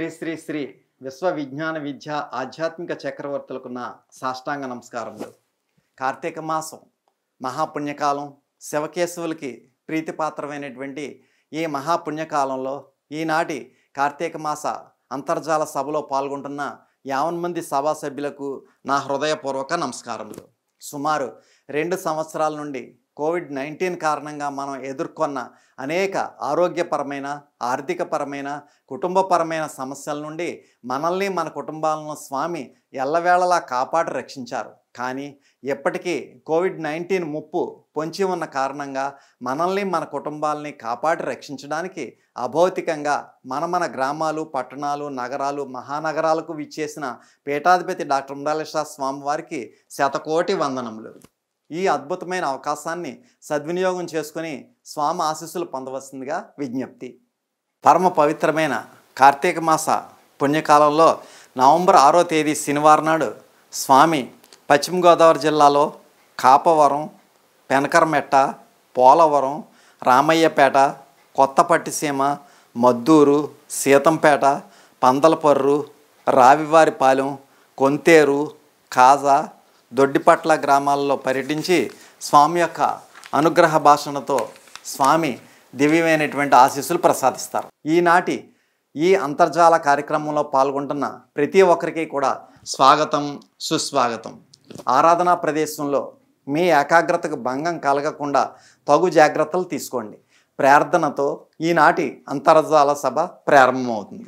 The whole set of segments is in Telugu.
శ్రీ శ్రీ శ్రీ విశ్వ విజ్ఞాన విద్య ఆధ్యాత్మిక చక్రవర్తులకున్న సాష్టాంగ నమస్కారములు కార్తీక మాసం మహాపుణ్యకాలం శివకేశవులకి ప్రీతిపాత్రమైనటువంటి ఈ మహాపుణ్యకాలంలో ఈనాటి కార్తీక మాస అంతర్జాల సభలో పాల్గొంటున్న యావన్ మంది సభా సభ్యులకు నా హృదయపూర్వక నమస్కారములు సుమారు రెండు సంవత్సరాల నుండి కోవిడ్ నైన్టీన్ కారణంగా మనం ఎదుర్కొన్న అనేక ఆరోగ్యపరమైన ఆర్థికపరమైన కుటుంబపరమైన సమస్యల నుండి మనల్ని మన కుటుంబాలను స్వామి ఎల్లవేళలా కాపాడి రక్షించారు కానీ ఎప్పటికీ కోవిడ్ నైన్టీన్ ముప్పు పొంచి ఉన్న కారణంగా మనల్ని మన కుటుంబాలని కాపాడి రక్షించడానికి అభౌతికంగా మన మన గ్రామాలు పట్టణాలు నగరాలు మహానగరాలకు విచ్చేసిన పీఠాధిపతి డాక్టర్ ఉండాలేశ్వర స్వామి వారికి శతకోటి వందనములు ఈ అద్భుతమైన అవకాశాన్ని సద్వినియోగం చేసుకుని స్వామి ఆశీస్సులు పొందవలసిందిగా విజ్ఞప్తి పరమ పవిత్రమైన కార్తీక మాస పుణ్యకాలంలో నవంబర్ ఆరో తేదీ శనివారం నాడు స్వామి పశ్చిమ గోదావరి జిల్లాలో కాపవరం పెనకరమెట్ట పోలవరం రామయ్యపేట కొత్తపట్టిసీమ మద్దూరు సీతంపేట పందలపర్రు రావివారిపాలెం కొంతేరు కాజా దొడ్డిపట్ల గ్రామాల్లో పర్యటించి స్వామి యొక్క అనుగ్రహ భాషణతో స్వామి దివ్యమైనటువంటి ఆశీస్సులు ప్రసాదిస్తారు ఈనాటి ఈ అంతర్జాల కార్యక్రమంలో పాల్గొంటున్న ప్రతి ఒక్కరికి కూడా స్వాగతం సుస్వాగతం ఆరాధనా ప్రదేశంలో మీ ఏకాగ్రతకు భంగం కలగకుండా తగు జాగ్రత్తలు తీసుకోండి ప్రార్థనతో ఈనాటి అంతర్జాల సభ ప్రారంభమవుతుంది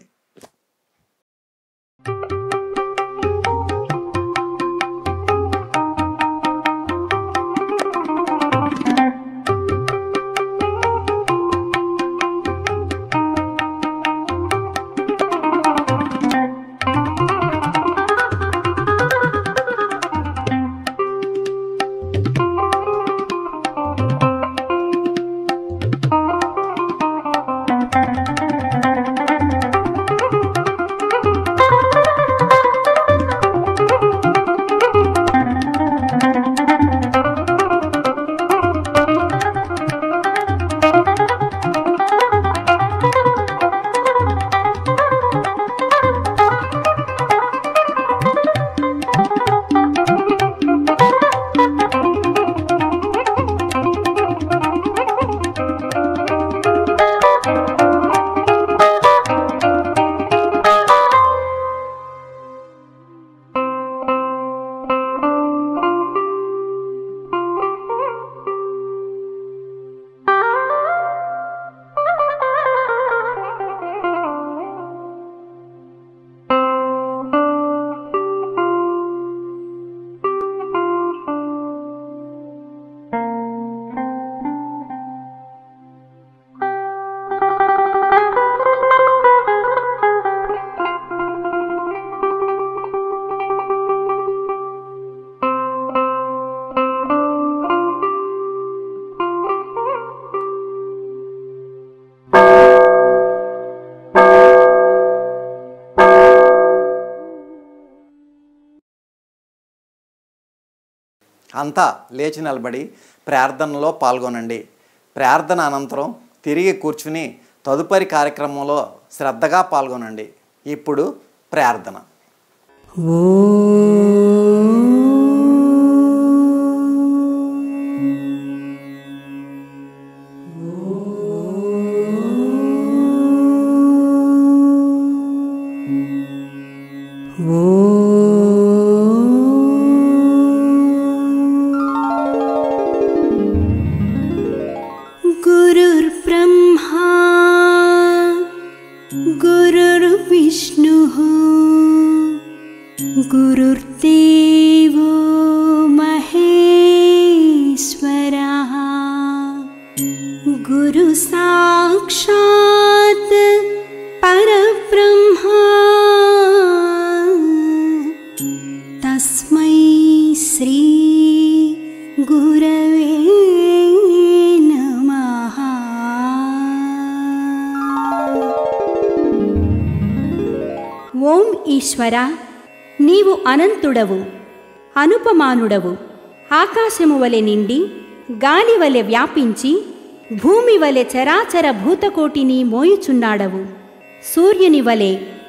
అంతా లేచి నిలబడి ప్రార్థనలో పాల్గొనండి ప్రార్థన అనంతరం తిరిగి కూర్చుని తదుపరి కార్యక్రమంలో శ్రద్ధగా పాల్గొనండి ఇప్పుడు ప్రార్థన गुरुर्ब्रह्मा गुरुर्विष्णुः गुरुर्देवो महेश्वरः गुरुसाक्षात् परब्रह्मा तस्मै श्री गुरवे नमः ఓం ఈశ్వర నీవు అనంతుడవు అనుపమానుడవు ఆకాశము వలె నిండి గాలి వలె వ్యాపించి భూమి వలె చరాచర భూతకోటిని మోయుచున్నాడవు సూర్యుని వలె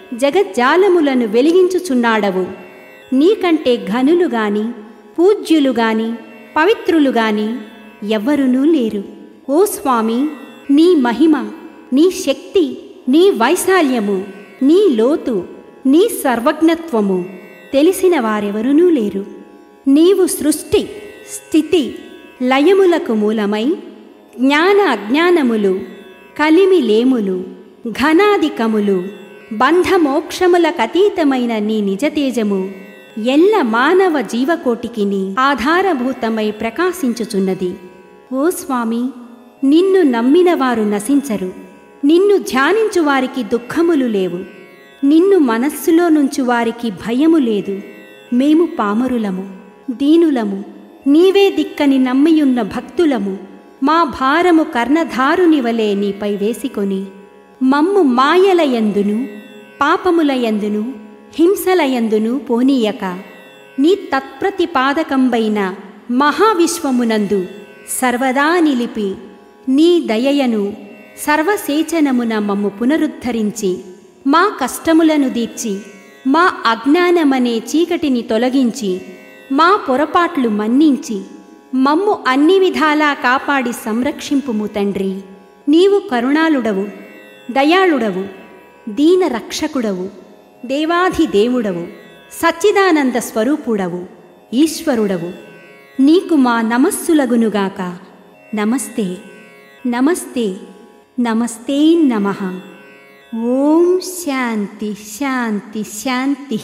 జగజ్జాలములను వెలిగించుచున్నాడవు నీకంటే ఘనులు గాని పూజ్యులు గాని పవిత్రులు గాని ఎవ్వరునూ లేరు ఓ స్వామి నీ మహిమ నీ శక్తి నీ వైశాల్యము నీ లోతు నీ సర్వజ్ఞత్వము తెలిసిన వారెవరునూ లేరు నీవు సృష్టి స్థితి లయములకు మూలమై జ్ఞాన అజ్ఞానములు కలిమి లేములు ఘనాధికములు బంధమోక్షములకతీతమైన నీ నిజతేజము ఎల్ల మానవ జీవకోటికి నీ ఆధారభూతమై ప్రకాశించుచున్నది ఓ స్వామి నిన్ను నమ్మిన వారు నశించరు నిన్ను ధ్యానించు వారికి దుఃఖములు లేవు నిన్ను మనస్సులో నుంచి వారికి భయము లేదు మేము పామరులము దీనులము నీవే దిక్కని నమ్మియున్న భక్తులము మా భారము కర్ణధారుని వలె నీపై వేసికొని మమ్ము మాయలయందును పాపములయందును హింసలయందును పోనీయక నీ తత్ప్రతిపాదకంబైన మహావిశ్వమునందు సర్వదా నిలిపి నీ దయయను సర్వసేచనమున మమ్ము పునరుద్ధరించి మా కష్టములను దీర్చి మా అజ్ఞానమనే చీకటిని తొలగించి మా పొరపాట్లు మన్నించి మమ్ము అన్ని విధాలా కాపాడి సంరక్షింపుము తండ్రి నీవు కరుణాళుడవు దయాళుడవు దీన రక్షకుడవు దేవాధిదేవుడవు సచ్చిదానంద స్వరూపుడవు ఈశ్వరుడవు నీకు మా నమస్సులగునుగాక నమస్తే నమస్తే నమస్తే నమ ఓం శాంతి శాంతి శాంతి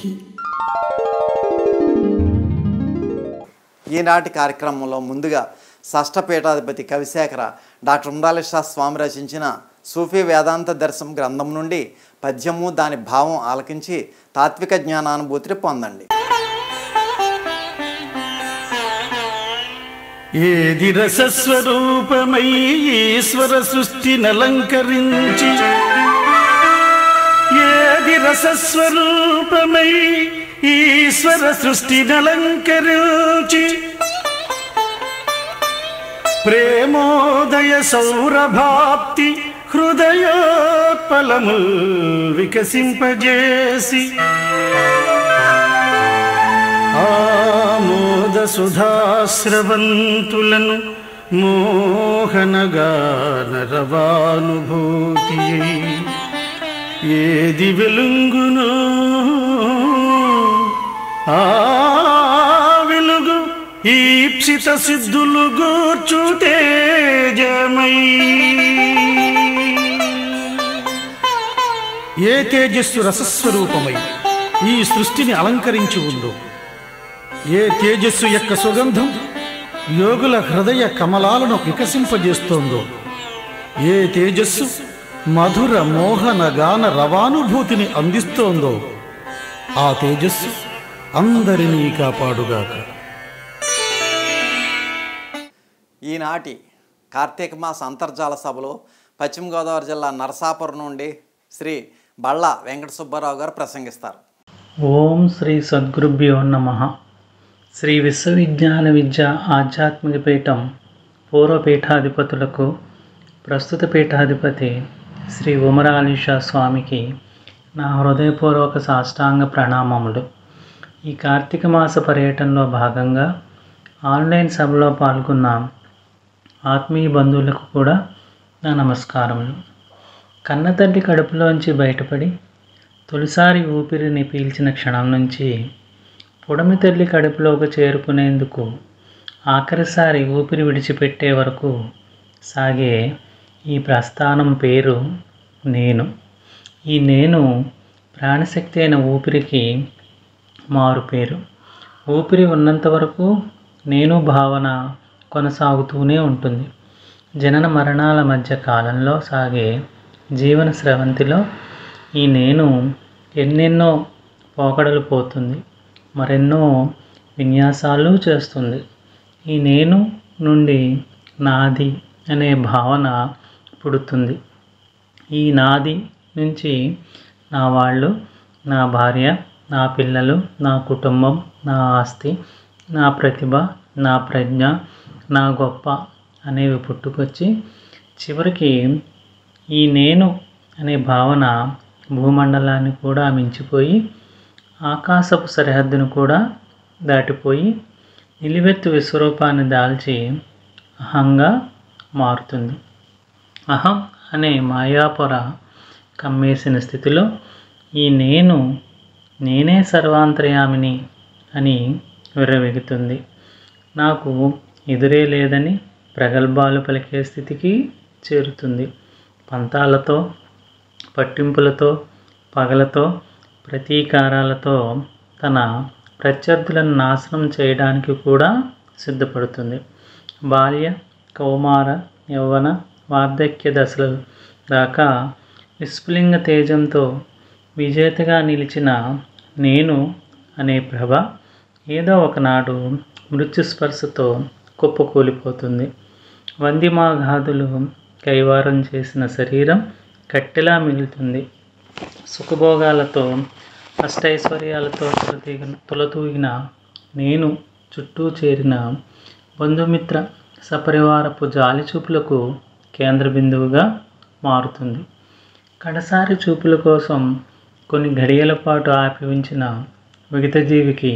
ఈనాటి కార్యక్రమంలో ముందుగా షష్ఠపీఠాధిపతి కవిశేఖర డాక్టర్ ఉండాలిషా స్వామి రచించిన సూఫీ వేదాంత దర్శనం గ్రంథం నుండి పద్యము దాని భావం ఆలకించి తాత్విక జ్ఞానానుభూతిని పొందండి ఏది రసస్వరూపమై ఈశ్వర సృష్టినలంకరించి ఏది రసస్వరూపమై ఈశ్వర సృష్టినలంకరించి ప్రేమోదయ సౌరభాప్తి హృదయోత్పలము వికసింపజేసి ఆమోద సుధాశ్రవంతులను మోహనగాన రవానుభూతి ఏది వెలుంగును ఆ వెలుగు ఈప్సిత సిద్ధులు గూర్చు తేజమై ఏ తేజస్సు రసస్వరూపమై ఈ సృష్టిని అలంకరించి ఉందో ఏ తేజస్సు యొక్క సుగంధం యోగుల హృదయ కమలాలను వికసింపజేస్తోందో ఏ తేజస్సు మధుర మోహన గాన రవానుభూతిని అందిస్తోందో ఆ తేజస్సు అందరినీ కాపాడుగాక ఈనాటి కార్తీక మాస అంతర్జాల సభలో పశ్చిమ గోదావరి జిల్లా నరసాపురం నుండి శ్రీ బళ్ళ వెంకట సుబ్బారావు గారు ప్రసంగిస్తారు ఓం శ్రీ సద్గురుభ్యో నమ శ్రీ విశ్వవిజ్ఞాన విద్య ఆధ్యాత్మిక పీఠం పూర్వ పీఠాధిపతులకు ప్రస్తుత పీఠాధిపతి శ్రీ ఉమరాలీషా స్వామికి నా హృదయపూర్వక సాష్టాంగ ప్రణామములు ఈ కార్తీక మాస పర్యటనలో భాగంగా ఆన్లైన్ సభలో పాల్గొన్న ఆత్మీయ బంధువులకు కూడా నా నమస్కారములు కన్నతల్లి కడుపులోంచి బయటపడి తొలిసారి ఊపిరిని పీల్చిన క్షణం నుంచి పుడమి తల్లి కడుపులోకి చేరుకునేందుకు ఆఖరిసారి ఊపిరి విడిచిపెట్టే వరకు సాగే ఈ ప్రస్థానం పేరు నేను ఈ నేను ప్రాణశక్తి అయిన ఊపిరికి మారు పేరు ఊపిరి ఉన్నంత వరకు నేను భావన కొనసాగుతూనే ఉంటుంది జనన మరణాల మధ్య కాలంలో సాగే జీవన స్రవంతిలో ఈ నేను ఎన్నెన్నో పోకడలు పోతుంది మరెన్నో విన్యాసాలు చేస్తుంది ఈ నేను నుండి నాది అనే భావన పుడుతుంది ఈ నాది నుంచి నా వాళ్ళు నా భార్య నా పిల్లలు నా కుటుంబం నా ఆస్తి నా ప్రతిభ నా ప్రజ్ఞ నా గొప్ప అనేవి పుట్టుకొచ్చి చివరికి ఈ నేను అనే భావన భూమండలాన్ని కూడా మించిపోయి ఆకాశపు సరిహద్దును కూడా దాటిపోయి నిలువెత్తు విశ్వరూపాన్ని దాల్చి అహంగా మారుతుంది అహం అనే మాయాపొర కమ్మేసిన స్థితిలో ఈ నేను నేనే సర్వాంతర్యామిని అని విర్రవెగుతుంది నాకు ఎదురే లేదని ప్రగల్భాలు పలికే స్థితికి చేరుతుంది పంతాలతో పట్టింపులతో పగలతో ప్రతీకారాలతో తన ప్రత్యర్థులను నాశనం చేయడానికి కూడా సిద్ధపడుతుంది బాల్య కౌమార యవ్వన వార్ధక్య దశల దాకా విస్ఫులింగ తేజంతో విజేతగా నిలిచిన నేను అనే ప్రభ ఏదో ఒకనాడు మృత్యుస్పర్శతో కుప్పకూలిపోతుంది వందిమాఘాదులు కైవారం చేసిన శరీరం కట్టెలా మిగులుతుంది సుఖభోగాలతో అష్టైశ్వర్యాలతో తులతీగిన తులతూగిన నేను చుట్టూ చేరిన బంధుమిత్ర సపరివారపు జాలి చూపులకు కేంద్ర బిందువుగా మారుతుంది కడసారి చూపుల కోసం కొన్ని ఘడియల పాటు ఆపి ఉంచిన విగత జీవికి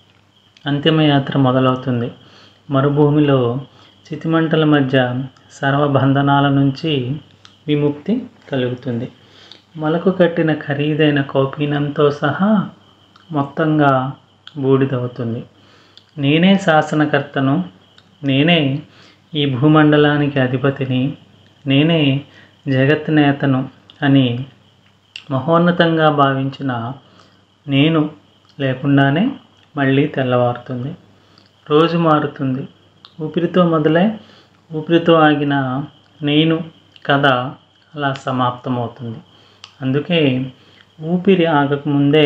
అంతిమయాత్ర మొదలవుతుంది మరుభూమిలో చితిమంటల మధ్య సర్వబంధనాల నుంచి విముక్తి కలుగుతుంది మొలకు కట్టిన ఖరీదైన కౌపీనంతో సహా మొత్తంగా బూడిదవుతుంది నేనే శాసనకర్తను నేనే ఈ భూమండలానికి అధిపతిని నేనే జగత్ నేతను అని మహోన్నతంగా భావించిన నేను లేకుండానే మళ్ళీ తెల్లవారుతుంది రోజు మారుతుంది ఊపిరితో మొదలై ఊపిరితో ఆగిన నేను కథ అలా సమాప్తమవుతుంది అందుకే ఊపిరి ఆగకముందే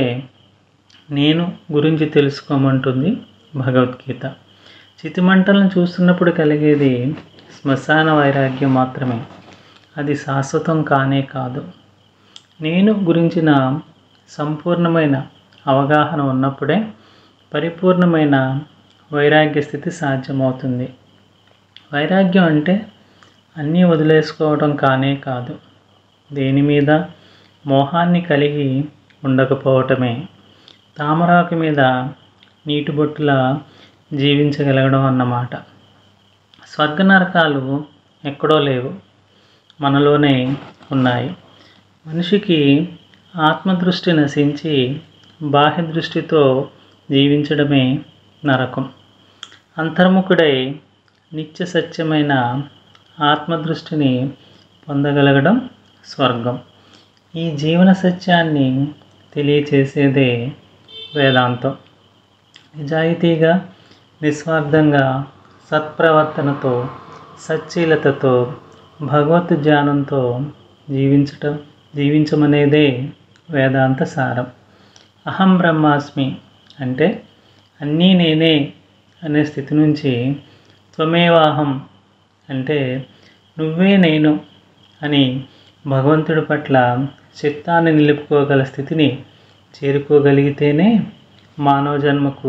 నేను గురించి తెలుసుకోమంటుంది భగవద్గీత చితిమంటలను చూస్తున్నప్పుడు కలిగేది శ్మశాన వైరాగ్యం మాత్రమే అది శాశ్వతం కానే కాదు నేను గురించిన సంపూర్ణమైన అవగాహన ఉన్నప్పుడే పరిపూర్ణమైన వైరాగ్య స్థితి సాధ్యమవుతుంది వైరాగ్యం అంటే అన్నీ వదిలేసుకోవడం కానే కాదు దేని మీద మోహాన్ని కలిగి ఉండకపోవటమే తామరాకు మీద నీటి బొట్టులా జీవించగలగడం అన్నమాట స్వర్గ నరకాలు ఎక్కడో లేవు మనలోనే ఉన్నాయి మనిషికి ఆత్మదృష్టి నశించి బాహ్య దృష్టితో జీవించడమే నరకం అంతర్ముఖుడై నిత్య సత్యమైన ఆత్మదృష్టిని పొందగలగడం స్వర్గం ఈ జీవన సత్యాన్ని తెలియచేసేదే వేదాంతం నిజాయితీగా నిస్వార్థంగా సత్ప్రవర్తనతో సచ్చీలతతో భగవత్ ధ్యానంతో జీవించటం జీవించమనేదే వేదాంత సారం అహం బ్రహ్మాస్మి అంటే అన్నీ నేనే అనే స్థితి నుంచి త్వమేవాహం అంటే నువ్వే నేను అని భగవంతుడి పట్ల చిత్తాన్ని నిలుపుకోగల స్థితిని చేరుకోగలిగితేనే మానవ జన్మకు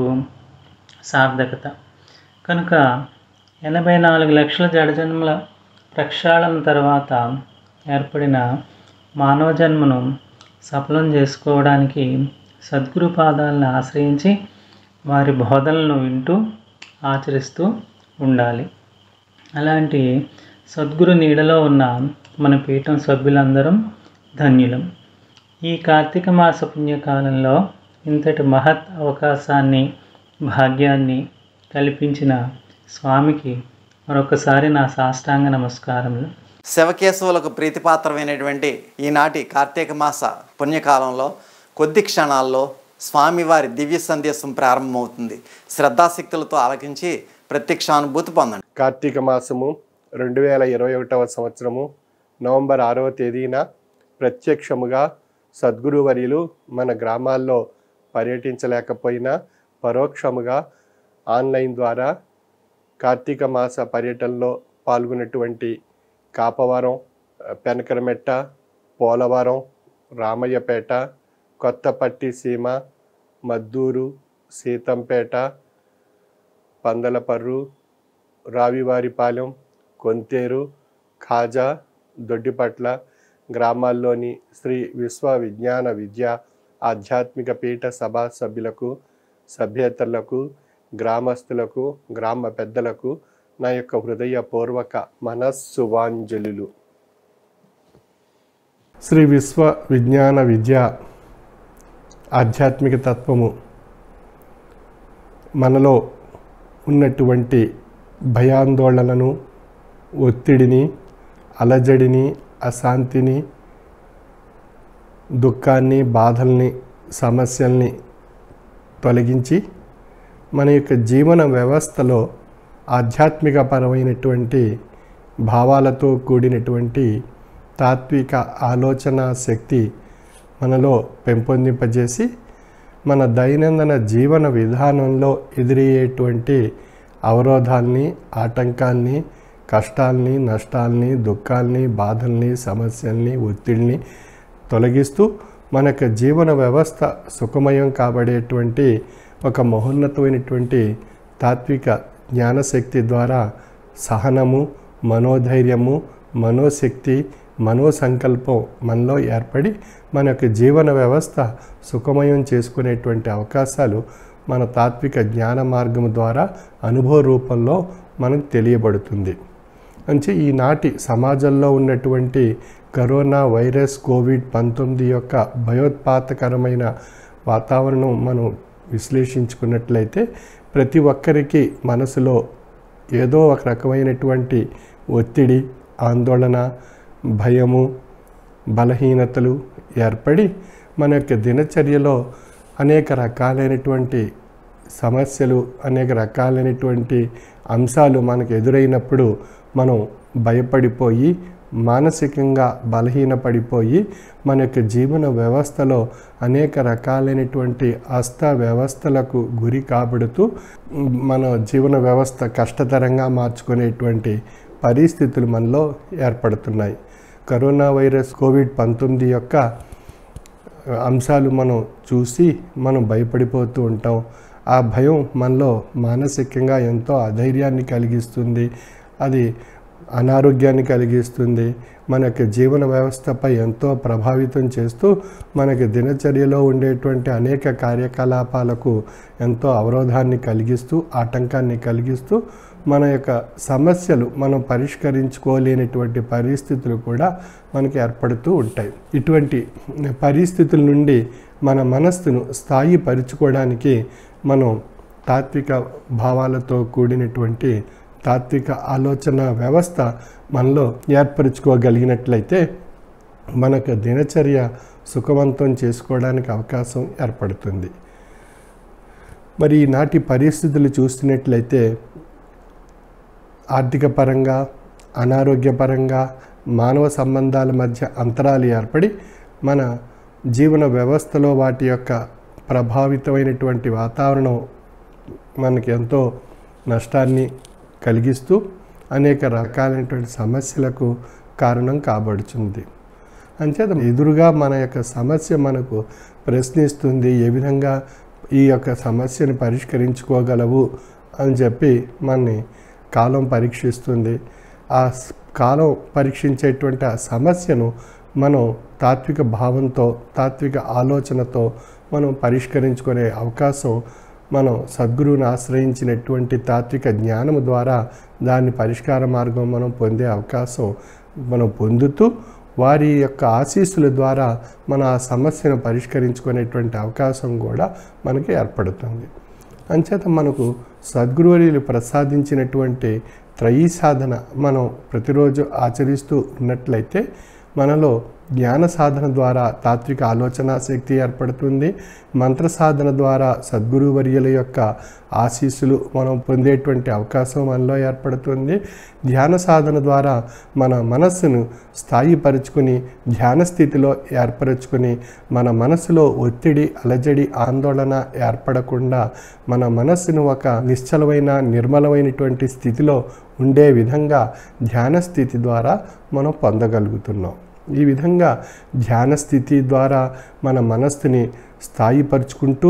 సార్థకత కనుక ఎనభై నాలుగు లక్షల జడజన్మల ప్రక్షాళన తర్వాత ఏర్పడిన మానవ జన్మను సఫలం చేసుకోవడానికి సద్గురు పాదాలను ఆశ్రయించి వారి బోధనలను వింటూ ఆచరిస్తూ ఉండాలి అలాంటి సద్గురు నీడలో ఉన్న మన పీఠం సభ్యులందరం ధన్యులం ఈ కార్తీక మాస పుణ్యకాలంలో ఇంతటి మహత్ అవకాశాన్ని భాగ్యాన్ని కల్పించిన స్వామికి మరొకసారి నా సాష్టాంగ నమస్కారములు శివకేశవులకు ప్రీతిపాత్రమైనటువంటి ఈనాటి కార్తీక మాస పుణ్యకాలంలో కొద్ది క్షణాల్లో స్వామివారి దివ్య సందేశం ప్రారంభమవుతుంది శ్రద్ధాశక్తులతో ఆలకించి ప్రత్యక్షానుభూతి పొందండి కార్తీక మాసము రెండు వేల ఇరవై ఒకటవ సంవత్సరము నవంబర్ ఆరవ తేదీన ప్రత్యక్షముగా సద్గురువర్యులు మన గ్రామాల్లో పర్యటించలేకపోయినా పరోక్షముగా ఆన్లైన్ ద్వారా కార్తీక మాస పర్యటనలో పాల్గొన్నటువంటి కాపవరం పెనకరమెట్ట పోలవరం రామయ్యపేట కొత్తపట్టి సీమ మద్దూరు సీతంపేట పందలపర్రు రావివారిపాలెం కొంతేరు ఖాజా దొడ్డిపట్ల గ్రామాల్లోని శ్రీ విశ్వ విజ్ఞాన విద్య ఆధ్యాత్మిక పీఠ సభా సభ్యులకు సభ్యేతరులకు గ్రామస్తులకు గ్రామ పెద్దలకు నా యొక్క హృదయపూర్వక మనస్సువాంజలులు శ్రీ విశ్వ విజ్ఞాన విద్య ఆధ్యాత్మిక తత్వము మనలో ఉన్నటువంటి భయాందోళనను ఒత్తిడిని అలజడిని అశాంతిని దుఃఖాన్ని బాధల్ని సమస్యల్ని తొలగించి మన యొక్క జీవన వ్యవస్థలో ఆధ్యాత్మికపరమైనటువంటి భావాలతో కూడినటువంటి తాత్విక ఆలోచన శక్తి మనలో పెంపొందింపజేసి మన దైనందిన జీవన విధానంలో ఎదురయ్యేటువంటి అవరోధాల్ని ఆటంకాల్ని కష్టాల్ని నష్టాల్ని దుఃఖాల్ని బాధల్ని సమస్యల్ని ఒత్తిడిని తొలగిస్తూ మన యొక్క జీవన వ్యవస్థ సుఖమయం కాబడేటువంటి ఒక మహోన్నతమైనటువంటి తాత్విక జ్ఞానశక్తి ద్వారా సహనము మనోధైర్యము మనోశక్తి మనోసంకల్పం మనలో ఏర్పడి మన యొక్క జీవన వ్యవస్థ సుఖమయం చేసుకునేటువంటి అవకాశాలు మన తాత్విక జ్ఞాన మార్గం ద్వారా అనుభవ రూపంలో మనకు తెలియబడుతుంది అంటే ఈనాటి సమాజంలో ఉన్నటువంటి కరోనా వైరస్ కోవిడ్ పంతొమ్మిది యొక్క భయోత్పాతకరమైన వాతావరణం మనం విశ్లేషించుకున్నట్లయితే ప్రతి ఒక్కరికి మనసులో ఏదో ఒక రకమైనటువంటి ఒత్తిడి ఆందోళన భయము బలహీనతలు ఏర్పడి మన యొక్క దినచర్యలో అనేక రకాలైనటువంటి సమస్యలు అనేక రకాలైనటువంటి అంశాలు మనకు ఎదురైనప్పుడు మనం భయపడిపోయి మానసికంగా బలహీనపడిపోయి మన యొక్క జీవన వ్యవస్థలో అనేక రకాలైనటువంటి అస్త వ్యవస్థలకు గురి కాబడుతూ మన జీవన వ్యవస్థ కష్టతరంగా మార్చుకునేటువంటి పరిస్థితులు మనలో ఏర్పడుతున్నాయి కరోనా వైరస్ కోవిడ్ పంతొమ్మిది యొక్క అంశాలు మనం చూసి మనం భయపడిపోతూ ఉంటాం ఆ భయం మనలో మానసికంగా ఎంతో అధైర్యాన్ని కలిగిస్తుంది అది అనారోగ్యాన్ని కలిగిస్తుంది మన యొక్క జీవన వ్యవస్థపై ఎంతో ప్రభావితం చేస్తూ మనకి దినచర్యలో ఉండేటువంటి అనేక కార్యకలాపాలకు ఎంతో అవరోధాన్ని కలిగిస్తూ ఆటంకాన్ని కలిగిస్తూ మన యొక్క సమస్యలు మనం పరిష్కరించుకోలేనటువంటి పరిస్థితులు కూడా మనకి ఏర్పడుతూ ఉంటాయి ఇటువంటి పరిస్థితుల నుండి మన మనస్సును స్థాయిపరుచుకోవడానికి మనం తాత్విక భావాలతో కూడినటువంటి తాత్విక ఆలోచన వ్యవస్థ మనలో ఏర్పరచుకోగలిగినట్లయితే మనకు దినచర్య సుఖవంతం చేసుకోవడానికి అవకాశం ఏర్పడుతుంది మరి ఈనాటి పరిస్థితులు చూస్తున్నట్లయితే ఆర్థిక పరంగా అనారోగ్యపరంగా మానవ సంబంధాల మధ్య అంతరాలు ఏర్పడి మన జీవన వ్యవస్థలో వాటి యొక్క ప్రభావితమైనటువంటి వాతావరణం మనకి ఎంతో నష్టాన్ని కలిగిస్తూ అనేక రకాలైనటువంటి సమస్యలకు కారణం కాబడుతుంది అంచేత ఎదురుగా మన యొక్క సమస్య మనకు ప్రశ్నిస్తుంది ఏ విధంగా ఈ యొక్క సమస్యను పరిష్కరించుకోగలవు అని చెప్పి మనని కాలం పరీక్షిస్తుంది ఆ స్- కాలం పరీక్షించేటువంటి ఆ సమస్యను మనం తాత్విక భావంతో తాత్విక ఆలోచనతో మనం పరిష్కరించుకునే అవకాశం మనం సద్గురువుని ఆశ్రయించినటువంటి తాత్విక జ్ఞానము ద్వారా దాని పరిష్కార మార్గం మనం పొందే అవకాశం మనం పొందుతూ వారి యొక్క ఆశీస్సుల ద్వారా మన ఆ సమస్యను పరిష్కరించుకునేటువంటి అవకాశం కూడా మనకి ఏర్పడుతుంది అంచేత మనకు సద్గురువులు ప్రసాదించినటువంటి త్రయీ సాధన మనం ప్రతిరోజు ఆచరిస్తూ ఉన్నట్లయితే మనలో జ్ఞాన సాధన ద్వారా తాత్విక ఆలోచన శక్తి ఏర్పడుతుంది మంత్ర సాధన ద్వారా సద్గురు వర్యుల యొక్క ఆశీస్సులు మనం పొందేటువంటి అవకాశం మనలో ఏర్పడుతుంది ధ్యాన సాధన ద్వారా మన మనస్సును స్థాయిపరుచుకుని ధ్యాన స్థితిలో ఏర్పరచుకుని మన మనసులో ఒత్తిడి అలజడి ఆందోళన ఏర్పడకుండా మన మనస్సును ఒక నిశ్చలమైన నిర్మలమైనటువంటి స్థితిలో ఉండే విధంగా ధ్యాన స్థితి ద్వారా మనం పొందగలుగుతున్నాం ఈ విధంగా ధ్యాన స్థితి ద్వారా మన మనస్సుని స్థాయిపరుచుకుంటూ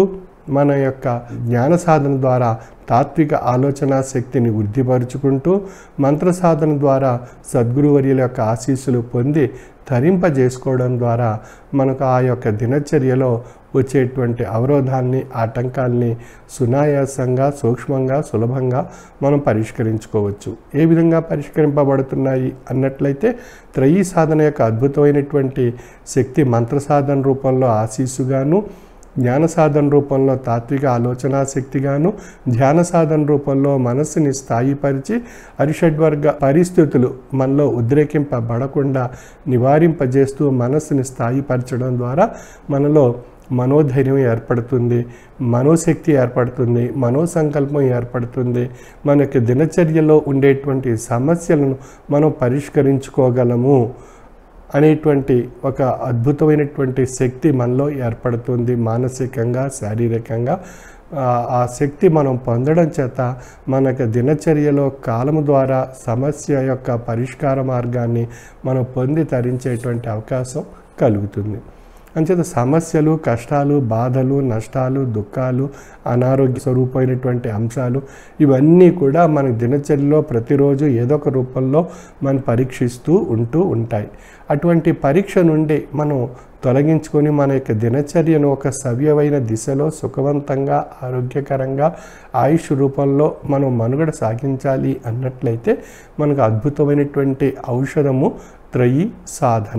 మన యొక్క జ్ఞాన సాధన ద్వారా తాత్విక ఆలోచన శక్తిని వృద్ధిపరుచుకుంటూ మంత్ర సాధన ద్వారా సద్గురువర్యుల యొక్క ఆశీస్సులు పొంది ధరింపజేసుకోవడం ద్వారా మనకు ఆ యొక్క దినచర్యలో వచ్చేటువంటి అవరోధాన్ని ఆటంకాల్ని సునాయాసంగా సూక్ష్మంగా సులభంగా మనం పరిష్కరించుకోవచ్చు ఏ విధంగా పరిష్కరింపబడుతున్నాయి అన్నట్లయితే త్రయీ సాధన యొక్క అద్భుతమైనటువంటి శక్తి మంత్ర సాధన రూపంలో ఆశీస్సుగాను జ్ఞాన సాధన రూపంలో తాత్విక ఆలోచనా శక్తిగాను ధ్యాన సాధన రూపంలో మనస్సుని స్థాయిపరిచి అరిషడ్వర్గ పరిస్థితులు మనలో ఉద్రేకింపబడకుండా నివారింపజేస్తూ మనస్సుని స్థాయిపరచడం ద్వారా మనలో మనోధైర్యం ఏర్పడుతుంది మనోశక్తి ఏర్పడుతుంది మనోసంకల్పం ఏర్పడుతుంది మనకి దినచర్యలో ఉండేటువంటి సమస్యలను మనం పరిష్కరించుకోగలము అనేటువంటి ఒక అద్భుతమైనటువంటి శక్తి మనలో ఏర్పడుతుంది మానసికంగా శారీరకంగా ఆ, ఆ శక్తి మనం పొందడం చేత మనకు దినచర్యలో కాలము ద్వారా సమస్య యొక్క పరిష్కార మార్గాన్ని మనం పొంది తరించేటువంటి అవకాశం కలుగుతుంది అంచేత సమస్యలు కష్టాలు బాధలు నష్టాలు దుఃఖాలు అనారోగ్య స్వరూపమైనటువంటి అంశాలు ఇవన్నీ కూడా మన దినచర్యలో ప్రతిరోజు ఏదో ఒక రూపంలో మనం పరీక్షిస్తూ ఉంటూ ఉంటాయి అటువంటి పరీక్ష నుండి మనం తొలగించుకొని మన యొక్క దినచర్యను ఒక సవ్యమైన దిశలో సుఖవంతంగా ఆరోగ్యకరంగా ఆయుష్ రూపంలో మనం మనుగడ సాగించాలి అన్నట్లయితే మనకు అద్భుతమైనటువంటి ఔషధము త్రయీ సాధన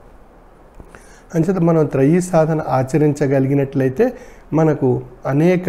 అంచేత మనం త్రయీ సాధన ఆచరించగలిగినట్లయితే మనకు అనేక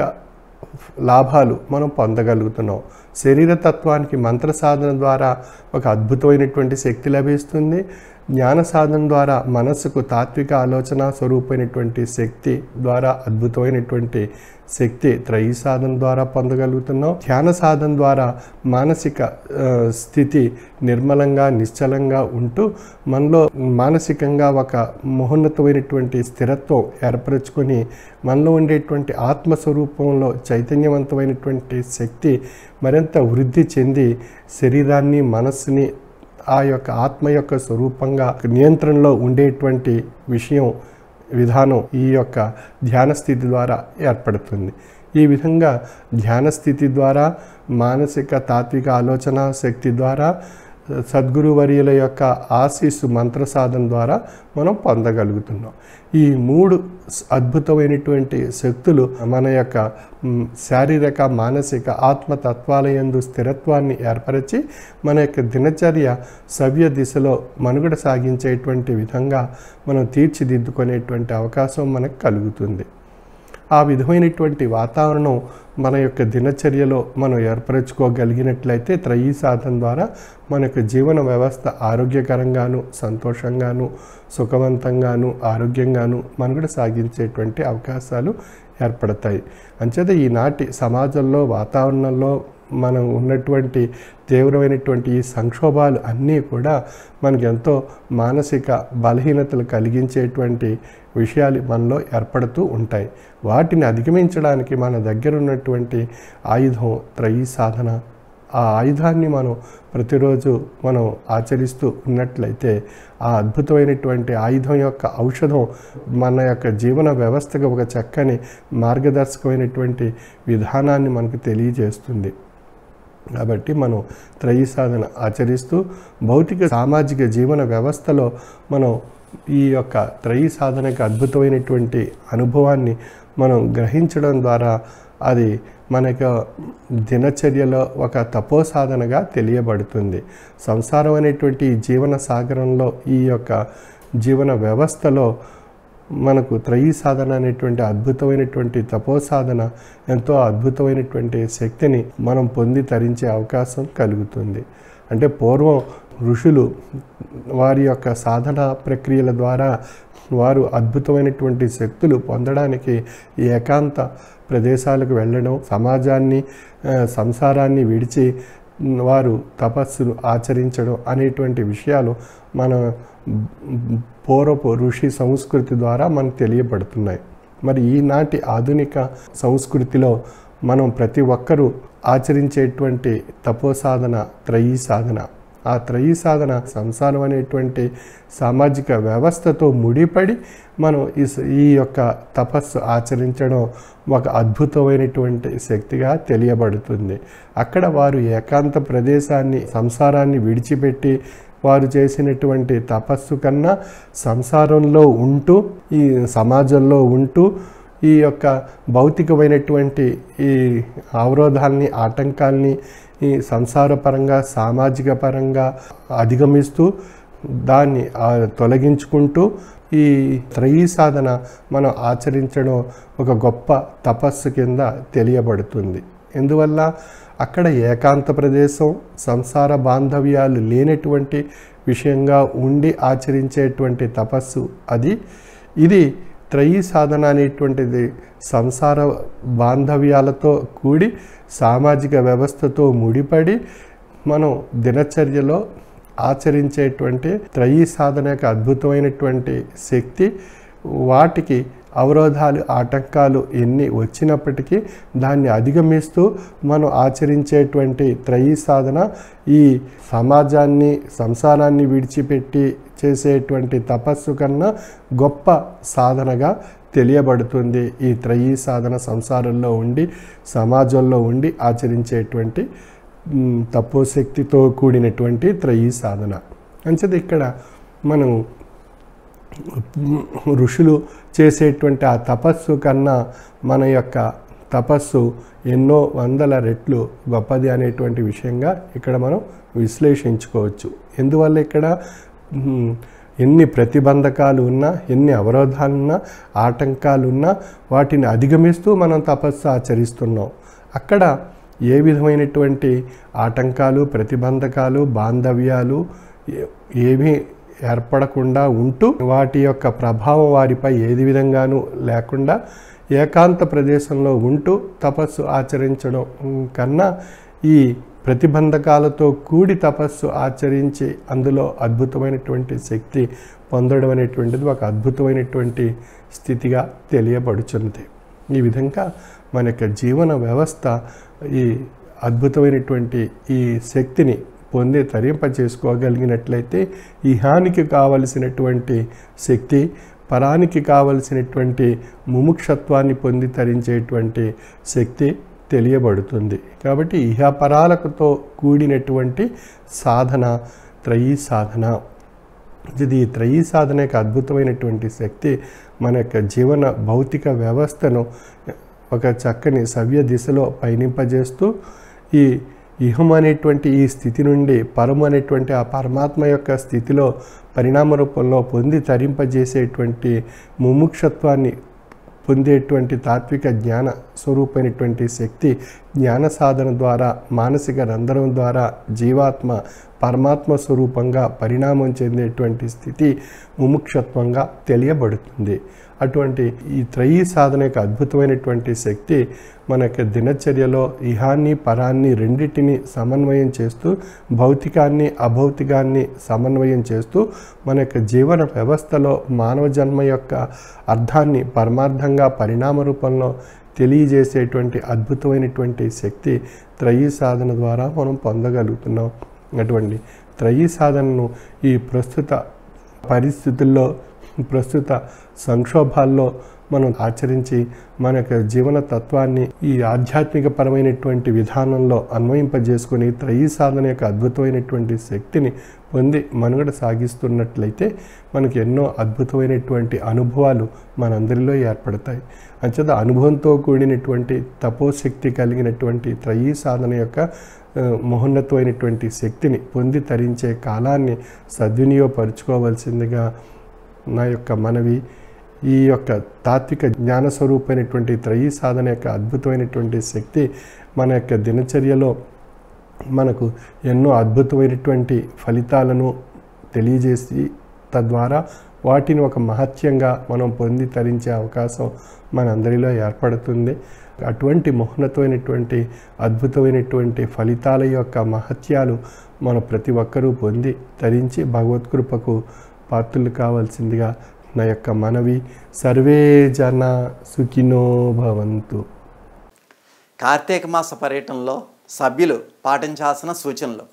లాభాలు మనం పొందగలుగుతున్నాం శరీర తత్వానికి మంత్ర సాధన ద్వారా ఒక అద్భుతమైనటువంటి శక్తి లభిస్తుంది జ్ఞాన సాధన ద్వారా మనస్సుకు తాత్విక ఆలోచన స్వరూపమైనటువంటి శక్తి ద్వారా అద్భుతమైనటువంటి శక్తి త్రయీ సాధన ద్వారా పొందగలుగుతున్నాం ధ్యాన సాధన ద్వారా మానసిక ఆ, స్థితి నిర్మలంగా నిశ్చలంగా ఉంటూ మనలో మానసికంగా ఒక మహోన్నతమైనటువంటి స్థిరత్వం ఏర్పరచుకొని మనలో ఉండేటువంటి ఆత్మస్వరూపంలో చైతన్యవంతమైనటువంటి శక్తి మరింత వృద్ధి చెంది శరీరాన్ని మనస్సుని ఆ యొక్క ఆత్మ యొక్క స్వరూపంగా నియంత్రణలో ఉండేటువంటి విషయం విధానం ఈ యొక్క ధ్యాన స్థితి ద్వారా ఏర్పడుతుంది ఈ విధంగా ధ్యాన స్థితి ద్వారా మానసిక తాత్విక ఆలోచన శక్తి ద్వారా సద్గురువర్యుల యొక్క ఆశీస్సు మంత్ర సాధన ద్వారా మనం పొందగలుగుతున్నాం ఈ మూడు స్- అద్భుతమైనటువంటి శక్తులు మన యొక్క మ్, శారీరక మానసిక ఆత్మతత్వాల యందు స్థిరత్వాన్ని ఏర్పరిచి మన యొక్క దినచర్య సవ్య దిశలో మనుగడ సాగించేటువంటి విధంగా మనం తీర్చిదిద్దుకునేటువంటి అవకాశం మనకు కలుగుతుంది ఆ విధమైనటువంటి వాతావరణం మన యొక్క దినచర్యలో మనం ఏర్పరచుకోగలిగినట్లయితే త్రయీ సాధన ద్వారా మన యొక్క జీవన వ్యవస్థ ఆరోగ్యకరంగాను సంతోషంగాను సుఖవంతంగాను ఆరోగ్యంగాను మనుగడ సాగించేటువంటి అవకాశాలు ఏర్పడతాయి అంచేత ఈనాటి సమాజంలో వాతావరణంలో మనం ఉన్నటువంటి తీవ్రమైనటువంటి ఈ సంక్షోభాలు అన్నీ కూడా మనకు ఎంతో మానసిక బలహీనతలు కలిగించేటువంటి విషయాలు మనలో ఏర్పడుతూ ఉంటాయి వాటిని అధిగమించడానికి మన దగ్గర ఉన్నటువంటి ఆయుధం త్రయీ సాధన ఆ ఆయుధాన్ని మనం ప్రతిరోజు మనం ఆచరిస్తూ ఉన్నట్లయితే ఆ అద్భుతమైనటువంటి ఆయుధం యొక్క ఔషధం మన యొక్క జీవన వ్యవస్థకు ఒక చక్కని మార్గదర్శకమైనటువంటి విధానాన్ని మనకు తెలియజేస్తుంది కాబట్టి మనం త్రయీ సాధన ఆచరిస్తూ భౌతిక సామాజిక జీవన వ్యవస్థలో మనం ఈ యొక్క త్రయీ సాధనకు అద్భుతమైనటువంటి అనుభవాన్ని మనం గ్రహించడం ద్వారా అది మనకు దినచర్యలో ఒక తపో సాధనగా తెలియబడుతుంది సంసారం అనేటువంటి ఈ జీవన సాగరంలో ఈ యొక్క జీవన వ్యవస్థలో మనకు త్రయీ సాధన అనేటువంటి అద్భుతమైనటువంటి తపో సాధన ఎంతో అద్భుతమైనటువంటి శక్తిని మనం పొంది తరించే అవకాశం కలుగుతుంది అంటే పూర్వం ఋషులు వారి యొక్క సాధన ప్రక్రియల ద్వారా వారు అద్భుతమైనటువంటి శక్తులు పొందడానికి ఈ ఏకాంత ప్రదేశాలకు వెళ్ళడం సమాజాన్ని ఆ, సంసారాన్ని విడిచి వారు తపస్సును ఆచరించడం అనేటువంటి విషయాలు మన పూర్వపు ఋషి సంస్కృతి ద్వారా మనకు తెలియబడుతున్నాయి మరి ఈనాటి ఆధునిక సంస్కృతిలో మనం ప్రతి ఒక్కరూ ఆచరించేటువంటి తపో సాధన త్రయీ సాధన ఆ త్రయీ సాధన సంసారం అనేటువంటి సామాజిక వ్యవస్థతో ముడిపడి మనం ఈ స- ఈ యొక్క తపస్సు ఆచరించడం ఒక అద్భుతమైనటువంటి శక్తిగా తెలియబడుతుంది అక్కడ వారు ఏకాంత ప్రదేశాన్ని సంసారాన్ని విడిచిపెట్టి వారు చేసినటువంటి తపస్సు కన్నా సంసారంలో ఉంటూ ఈ సమాజంలో ఉంటూ ఈ యొక్క భౌతికమైనటువంటి ఈ అవరోధాల్ని ఆటంకాల్ని ఈ సంసారపరంగా సామాజిక పరంగా అధిగమిస్తూ దాన్ని ఆ, తొలగించుకుంటూ ఈ త్రయీ సాధన మనం ఆచరించడం ఒక గొప్ప తపస్సు కింద తెలియబడుతుంది ఎందువల్ల అక్కడ ఏకాంత ప్రదేశం సంసార బాంధవ్యాలు లేనటువంటి విషయంగా ఉండి ఆచరించేటువంటి తపస్సు అది ఇది త్రయీ సాధన అనేటువంటిది సంసార బాంధవ్యాలతో కూడి సామాజిక వ్యవస్థతో ముడిపడి మనం దినచర్యలో ఆచరించేటువంటి త్రయీ సాధన యొక్క అద్భుతమైనటువంటి శక్తి వాటికి అవరోధాలు ఆటంకాలు ఎన్ని వచ్చినప్పటికీ దాన్ని అధిగమిస్తూ మనం ఆచరించేటువంటి త్రయీ సాధన ఈ సమాజాన్ని సంసారాన్ని విడిచిపెట్టి చేసేటువంటి తపస్సు కన్నా గొప్ప సాధనగా తెలియబడుతుంది ఈ త్రయీ సాధన సంసారంలో ఉండి సమాజంలో ఉండి ఆచరించేటువంటి మ్, తపోశక్తితో కూడినటువంటి త్రయీ సాధన అంచేది ఇక్కడ మనం ఋషులు చేసేటువంటి ఆ తపస్సు కన్నా మన యొక్క తపస్సు ఎన్నో వందల రెట్లు గొప్పది అనేటువంటి విషయంగా ఇక్కడ మనం విశ్లేషించుకోవచ్చు ఎందువల్ల ఇక్కడ మ్, ఎన్ని ప్రతిబంధకాలు ఉన్నా ఎన్ని అవరోధాలున్నా ఆటంకాలున్నా వాటిని అధిగమిస్తూ మనం తపస్సు ఆచరిస్తున్నాం అక్కడ ఏ విధమైనటువంటి ఆటంకాలు ప్రతిబంధకాలు బాంధవ్యాలు ఏ- ఏమీ ఏర్పడకుండా ఉంటూ వాటి యొక్క ప్రభావం వారిపై ఏది విధంగానూ లేకుండా ఏకాంత ప్రదేశంలో ఉంటూ తపస్సు ఆచరించడం కన్నా ఈ ప్రతిబంధకాలతో కూడి తపస్సు ఆచరించి అందులో అద్భుతమైనటువంటి శక్తి పొందడం అనేటువంటిది ఒక అద్భుతమైనటువంటి స్థితిగా తెలియబడుచున్నది ఈ విధంగా మన యొక్క జీవన వ్యవస్థ ఈ అద్భుతమైనటువంటి ఈ శక్తిని పొంది తరింప చేసుకోగలిగినట్లయితే ఇహానికి కావలసినటువంటి శక్తి పరానికి కావలసినటువంటి ముముక్షత్వాన్ని పొంది తరించేటువంటి శక్తి తెలియబడుతుంది కాబట్టి ఇహపరాలకుతో కూడినటువంటి సాధన త్రయీ సాధన ఇది ఈ త్రయీ సాధన యొక్క అద్భుతమైనటువంటి శక్తి మన యొక్క జీవన భౌతిక వ్యవస్థను ఒక చక్కని సవ్య దిశలో పయనింపజేస్తూ ఈ ఇహం అనేటువంటి ఈ స్థితి నుండి పరము అనేటువంటి ఆ పరమాత్మ యొక్క స్థితిలో పరిణామ రూపంలో పొంది తరింపజేసేటువంటి ముముక్షత్వాన్ని పొందేటువంటి తాత్విక జ్ఞాన స్వరూపమైనటువంటి శక్తి జ్ఞాన సాధన ద్వారా మానసిక రంధ్రం ద్వారా జీవాత్మ పరమాత్మ స్వరూపంగా పరిణామం చెందేటువంటి స్థితి ముముక్షత్వంగా తెలియబడుతుంది అటువంటి ఈ త్రయీ సాధన యొక్క అద్భుతమైనటువంటి శక్తి మన యొక్క దినచర్యలో ఇహాన్ని పరాన్ని రెండింటిని సమన్వయం చేస్తూ భౌతికాన్ని అభౌతికాన్ని సమన్వయం చేస్తూ మన యొక్క జీవన వ్యవస్థలో మానవ జన్మ యొక్క అర్థాన్ని పరమార్థంగా పరిణామ రూపంలో తెలియజేసేటువంటి అద్భుతమైనటువంటి శక్తి త్రయీ సాధన ద్వారా మనం పొందగలుగుతున్నాం అటువంటి త్రయీ సాధనను ఈ ప్రస్తుత పరిస్థితుల్లో ప్రస్తుత సంక్షోభాల్లో మనం ఆచరించి మన యొక్క జీవన తత్వాన్ని ఈ ఆధ్యాత్మిక పరమైనటువంటి విధానంలో అన్వయింపజేసుకొని త్రయీ సాధన యొక్క అద్భుతమైనటువంటి శక్తిని పొంది మనుగడ సాగిస్తున్నట్లయితే మనకి ఎన్నో అద్భుతమైనటువంటి అనుభవాలు మనందరిలో ఏర్పడతాయి అంచేత అనుభవంతో కూడినటువంటి తపోశక్తి కలిగినటువంటి త్రయీ సాధన యొక్క ఆ, మహోన్నతమైనటువంటి శక్తిని పొంది తరించే కాలాన్ని సద్వినియోగపరుచుకోవాల్సిందిగా నా యొక్క మనవి ఈ యొక్క తాత్విక జ్ఞాన స్వరూపమైనటువంటి త్రయీ సాధన యొక్క అద్భుతమైనటువంటి శక్తి మన యొక్క దినచర్యలో మనకు ఎన్నో అద్భుతమైనటువంటి ఫలితాలను తెలియజేసి తద్వారా వాటిని ఒక మహత్యంగా మనం పొంది తరించే అవకాశం మనందరిలో ఏర్పడుతుంది అటువంటి మహోన్నతమైనటువంటి అద్భుతమైనటువంటి ఫలితాల యొక్క మహత్యాలు మన ప్రతి ఒక్కరూ పొంది తరించి భగవత్కృపకు పాత్రులు కావాల్సిందిగా నా యొక్క మనవి సర్వే జన సుఖినో భవంతు కార్తీక మాస పర్యటనలో సభ్యులు పాటించాల్సిన సూచనలు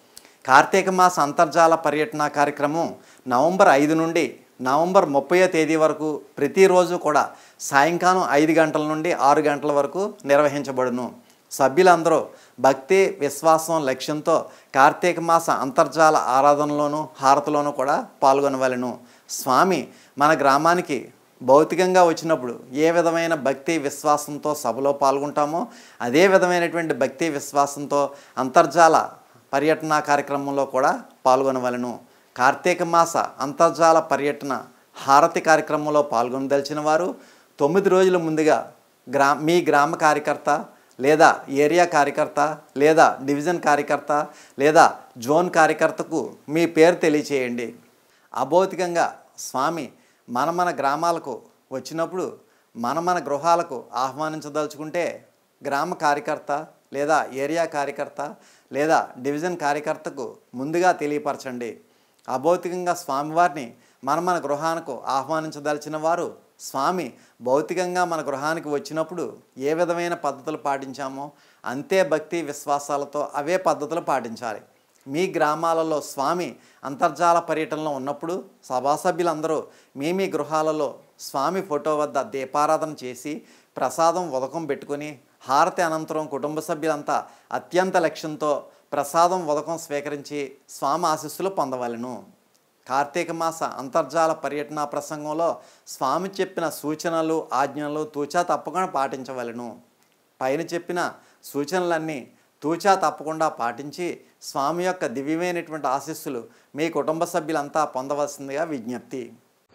కార్తీక మాస అంతర్జాల పర్యటన కార్యక్రమం నవంబర్ ఐదు నుండి నవంబర్ ముప్పయో తేదీ వరకు ప్రతిరోజు కూడా సాయంకాలం ఐదు గంటల నుండి ఆరు గంటల వరకు నిర్వహించబడును సభ్యులందరూ భక్తి విశ్వాసం లక్ష్యంతో కార్తీక మాస అంతర్జాల ఆరాధనలోను హారతిలోనూ కూడా పాల్గొనవలెను స్వామి మన గ్రామానికి భౌతికంగా వచ్చినప్పుడు ఏ విధమైన భక్తి విశ్వాసంతో సభలో పాల్గొంటామో అదే విధమైనటువంటి భక్తి విశ్వాసంతో అంతర్జాల పర్యటన కార్యక్రమంలో కూడా పాల్గొనవలను కార్తీక మాస అంతర్జాల పర్యటన హారతి కార్యక్రమంలో పాల్గొనదలిచిన వారు తొమ్మిది రోజుల ముందుగా గ్రా మీ గ్రామ కార్యకర్త లేదా ఏరియా కార్యకర్త లేదా డివిజన్ కార్యకర్త లేదా జోన్ కార్యకర్తకు మీ పేరు తెలియచేయండి అభౌతికంగా స్వామి మన మన గ్రామాలకు వచ్చినప్పుడు మన మన గృహాలకు ఆహ్వానించదలుచుకుంటే గ్రామ కార్యకర్త లేదా ఏరియా కార్యకర్త లేదా డివిజన్ కార్యకర్తకు ముందుగా తెలియపరచండి అభౌతికంగా స్వామివారిని మన మన గృహానికి ఆహ్వానించదలిచిన వారు స్వామి భౌతికంగా మన గృహానికి వచ్చినప్పుడు ఏ విధమైన పద్ధతులు పాటించామో అంతే భక్తి విశ్వాసాలతో అవే పద్ధతులు పాటించాలి మీ గ్రామాలలో స్వామి అంతర్జాల పర్యటనలో ఉన్నప్పుడు సభాసభ్యులందరూ మీ మీ గృహాలలో స్వామి ఫోటో వద్ద దీపారాధన చేసి ప్రసాదం ఉదకం పెట్టుకొని హారతి అనంతరం కుటుంబ సభ్యులంతా అత్యంత లక్ష్యంతో ప్రసాదం ఉదకం స్వీకరించి స్వామి ఆశీస్సులు పొందవలెను కార్తీక మాస అంతర్జాల పర్యటన ప్రసంగంలో స్వామి చెప్పిన సూచనలు ఆజ్ఞలు తూచా తప్పకుండా పాటించవలెను పైన చెప్పిన సూచనలన్నీ తూచా తప్పకుండా పాటించి స్వామి యొక్క దివ్యమైనటువంటి ఆశీస్సులు మీ కుటుంబ సభ్యులంతా పొందవలసిందిగా విజ్ఞప్తి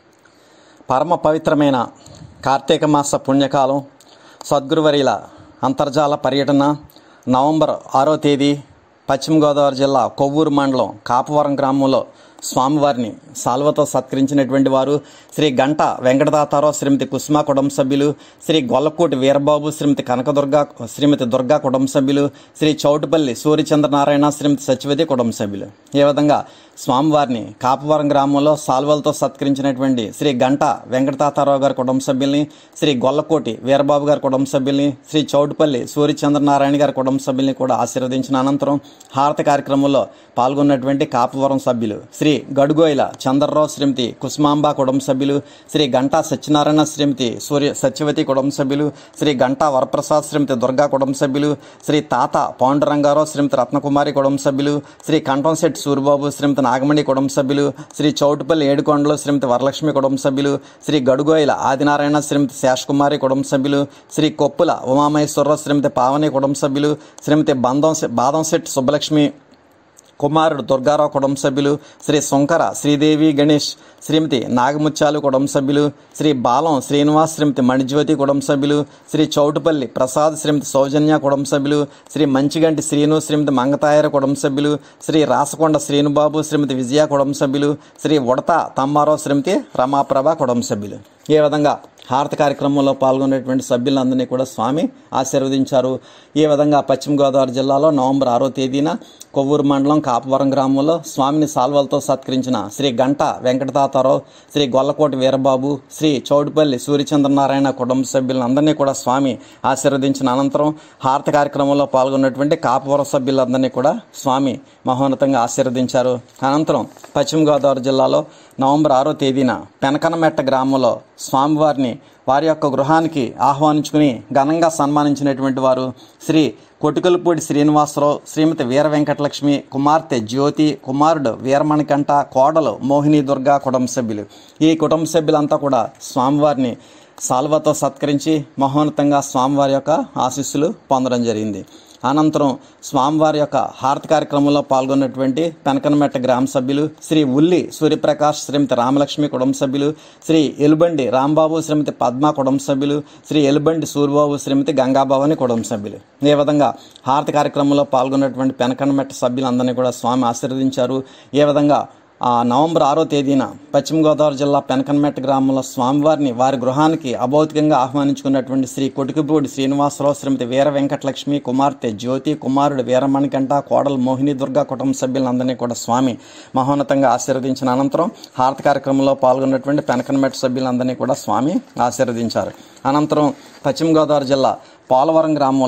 పరమ పవిత్రమైన కార్తీక మాస పుణ్యకాలం సద్గురువరిల అంతర్జాల పర్యటన నవంబర్ ఆరో తేదీ పశ్చిమ గోదావరి జిల్లా కొవ్వూరు మండలం కాపవరం గ్రామంలో స్వామివారిని సాల్వతో సత్కరించినటువంటి వారు శ్రీ గంట వెంకటదాతారావు శ్రీమతి కుసుమ కుటుంబ సభ్యులు శ్రీ గొల్లకోటి వీరబాబు శ్రీమతి కనకదుర్గ శ్రీమతి దుర్గా కుటుంబ సభ్యులు శ్రీ చౌటుపల్లి సూర్యచంద్రనారాయణ శ్రీమతి సత్యవతి కుటుంబ సభ్యులు ఈ విధంగా స్వామివారిని కాపవరం గ్రామంలో సాల్వలతో సత్కరించినటువంటి శ్రీ గంట వెంకటతాతారావు గారి కుటుంబ సభ్యుల్ని శ్రీ గొల్లకోటి వీరబాబు గారి కుటుంబ సభ్యుల్ని శ్రీ చౌటుపల్లి సూర్యచంద్రనారాయణ గారి కుటుంబ సభ్యుల్ని కూడా ఆశీర్వదించిన అనంతరం హారతి కార్యక్రమంలో పాల్గొన్నటువంటి కాపవరం సభ్యులు శ్రీ గడుగోయిల చంద్రరావు శ్రీమతి కుసుమాంబ కుటుంబ సభ్యులు శ్రీ గంటా సత్యనారాయణ శ్రీమతి సూర్య సత్యవతి కుటుంబ సభ్యులు శ్రీ గంటా వరప్రసాద్ శ్రీమతి దుర్గా కుటుంబ సభ్యులు శ్రీ తాత పాండురంగారావు శ్రీమతి రత్నకుమారి కుటుంబ సభ్యులు శ్రీ కంఠంశెట్టి సూరిబాబు శ్రీమతి నాగమణి కుటుంబ సభ్యులు శ్రీ చౌటుపల్లి ఏడుకొండలు శ్రీమతి వరలక్ష్మి కుటుంబ సభ్యులు శ్రీ గడుగోయిల ఆదినారాయణ శ్రీమతి శేషకుమారి కుటుంబ సభ్యులు శ్రీ కొప్పుల ఉమామహేశ్వరరావు శ్రీమతి పావని కుటుంబ సభ్యులు శ్రీమతి బంధం బాదంశెట్టి సుబ్బలక్ష్మి కుమారుడు దుర్గారావు కుటుంబ సభ్యులు శ్రీ శంకర శ్రీదేవి గణేష్ శ్రీమతి నాగముత్యాలు కుటుంబ సభ్యులు శ్రీ బాలం శ్రీనివాస్ శ్రీమతి మణిజ్యోతి కుటుంబ సభ్యులు శ్రీ చౌటుపల్లి ప్రసాద్ శ్రీమతి సౌజన్య కుటుంబ సభ్యులు శ్రీ మంచిగంటి శ్రీను శ్రీమతి మంగతాయర కుటుంబ సభ్యులు శ్రీ రాసకొండ శ్రీనుబాబు శ్రీమతి విజయ కుటుంబ సభ్యులు శ్రీ ఉడత తమ్మారావు శ్రీమతి రమాప్రభ కుటుంబ సభ్యులు ఈ విధంగా హారతి కార్యక్రమంలో పాల్గొనేటువంటి సభ్యులందరినీ కూడా స్వామి ఆశీర్వదించారు ఈ విధంగా పశ్చిమ గోదావరి జిల్లాలో నవంబర్ ఆరో తేదీన కొవ్వూరు మండలం కాపవరం గ్రామంలో స్వామిని సాల్వలతో సత్కరించిన శ్రీ గంట వెంకటతాతారావు శ్రీ గొల్లకోటి వీరబాబు శ్రీ చౌడుపల్లి సూర్యచంద్రనారాయణ కుటుంబ సభ్యులందరినీ కూడా స్వామి ఆశీర్వదించిన అనంతరం హారతి కార్యక్రమంలో పాల్గొన్నటువంటి కాపవరం సభ్యులందరినీ కూడా స్వామి మహోన్నతంగా ఆశీర్వదించారు అనంతరం పశ్చిమ గోదావరి జిల్లాలో నవంబర్ ఆరో తేదీన పెనకనమెట్ట గ్రామంలో స్వామివారిని వారి యొక్క గృహానికి ఆహ్వానించుకుని ఘనంగా సన్మానించినటువంటి వారు శ్రీ కొటికలపూడి శ్రీనివాసరావు శ్రీమతి వీర వెంకటలక్ష్మి కుమార్తె జ్యోతి కుమారుడు వీరమణికంఠ కోడలు మోహిని దుర్గా కుటుంబ సభ్యులు ఈ కుటుంబ సభ్యులంతా కూడా స్వామివారిని సాల్వతో సత్కరించి మహోన్నతంగా స్వామివారి యొక్క ఆశీస్సులు పొందడం జరిగింది అనంతరం స్వామివారి యొక్క హారతి కార్యక్రమంలో పాల్గొన్నటువంటి పెనకనమెట్ట గ్రామ సభ్యులు శ్రీ ఉల్లి సూర్యప్రకాష్ శ్రీమతి రామలక్ష్మి కుటుంబ సభ్యులు శ్రీ ఎలుబండి రాంబాబు శ్రీమతి పద్మ కుటుంబ సభ్యులు శ్రీ ఎలుబండి సూర్యబాబు శ్రీమతి గంగాభవాని కుటుంబ సభ్యులు ఈ విధంగా హారతి కార్యక్రమంలో పాల్గొన్నటువంటి పెనకనమెట్ట సభ్యులందరినీ కూడా స్వామి ఆశీర్వదించారు ఈ విధంగా ఆ నవంబర్ ఆరో తేదీన పశ్చిమ గోదావరి జిల్లా పెనకన్మెట్ట గ్రామంలో స్వామివారిని వారి గృహానికి అభౌతికంగా ఆహ్వానించుకున్నటువంటి శ్రీ కొటికపూడి శ్రీనివాసరావు శ్రీమతి వీర వెంకటలక్ష్మి కుమార్తె జ్యోతి కుమారుడు వీరమణికంఠ కోడలు మోహిని దుర్గా కుటుంబ సభ్యులందరినీ కూడా స్వామి మహోన్నతంగా ఆశీర్వదించిన అనంతరం హారతి కార్యక్రమంలో పాల్గొన్నటువంటి పెనకన్మెట్ట సభ్యులందరినీ కూడా స్వామి ఆశీర్వదించారు అనంతరం పశ్చిమ గోదావరి జిల్లా పోలవరం గ్రామంలో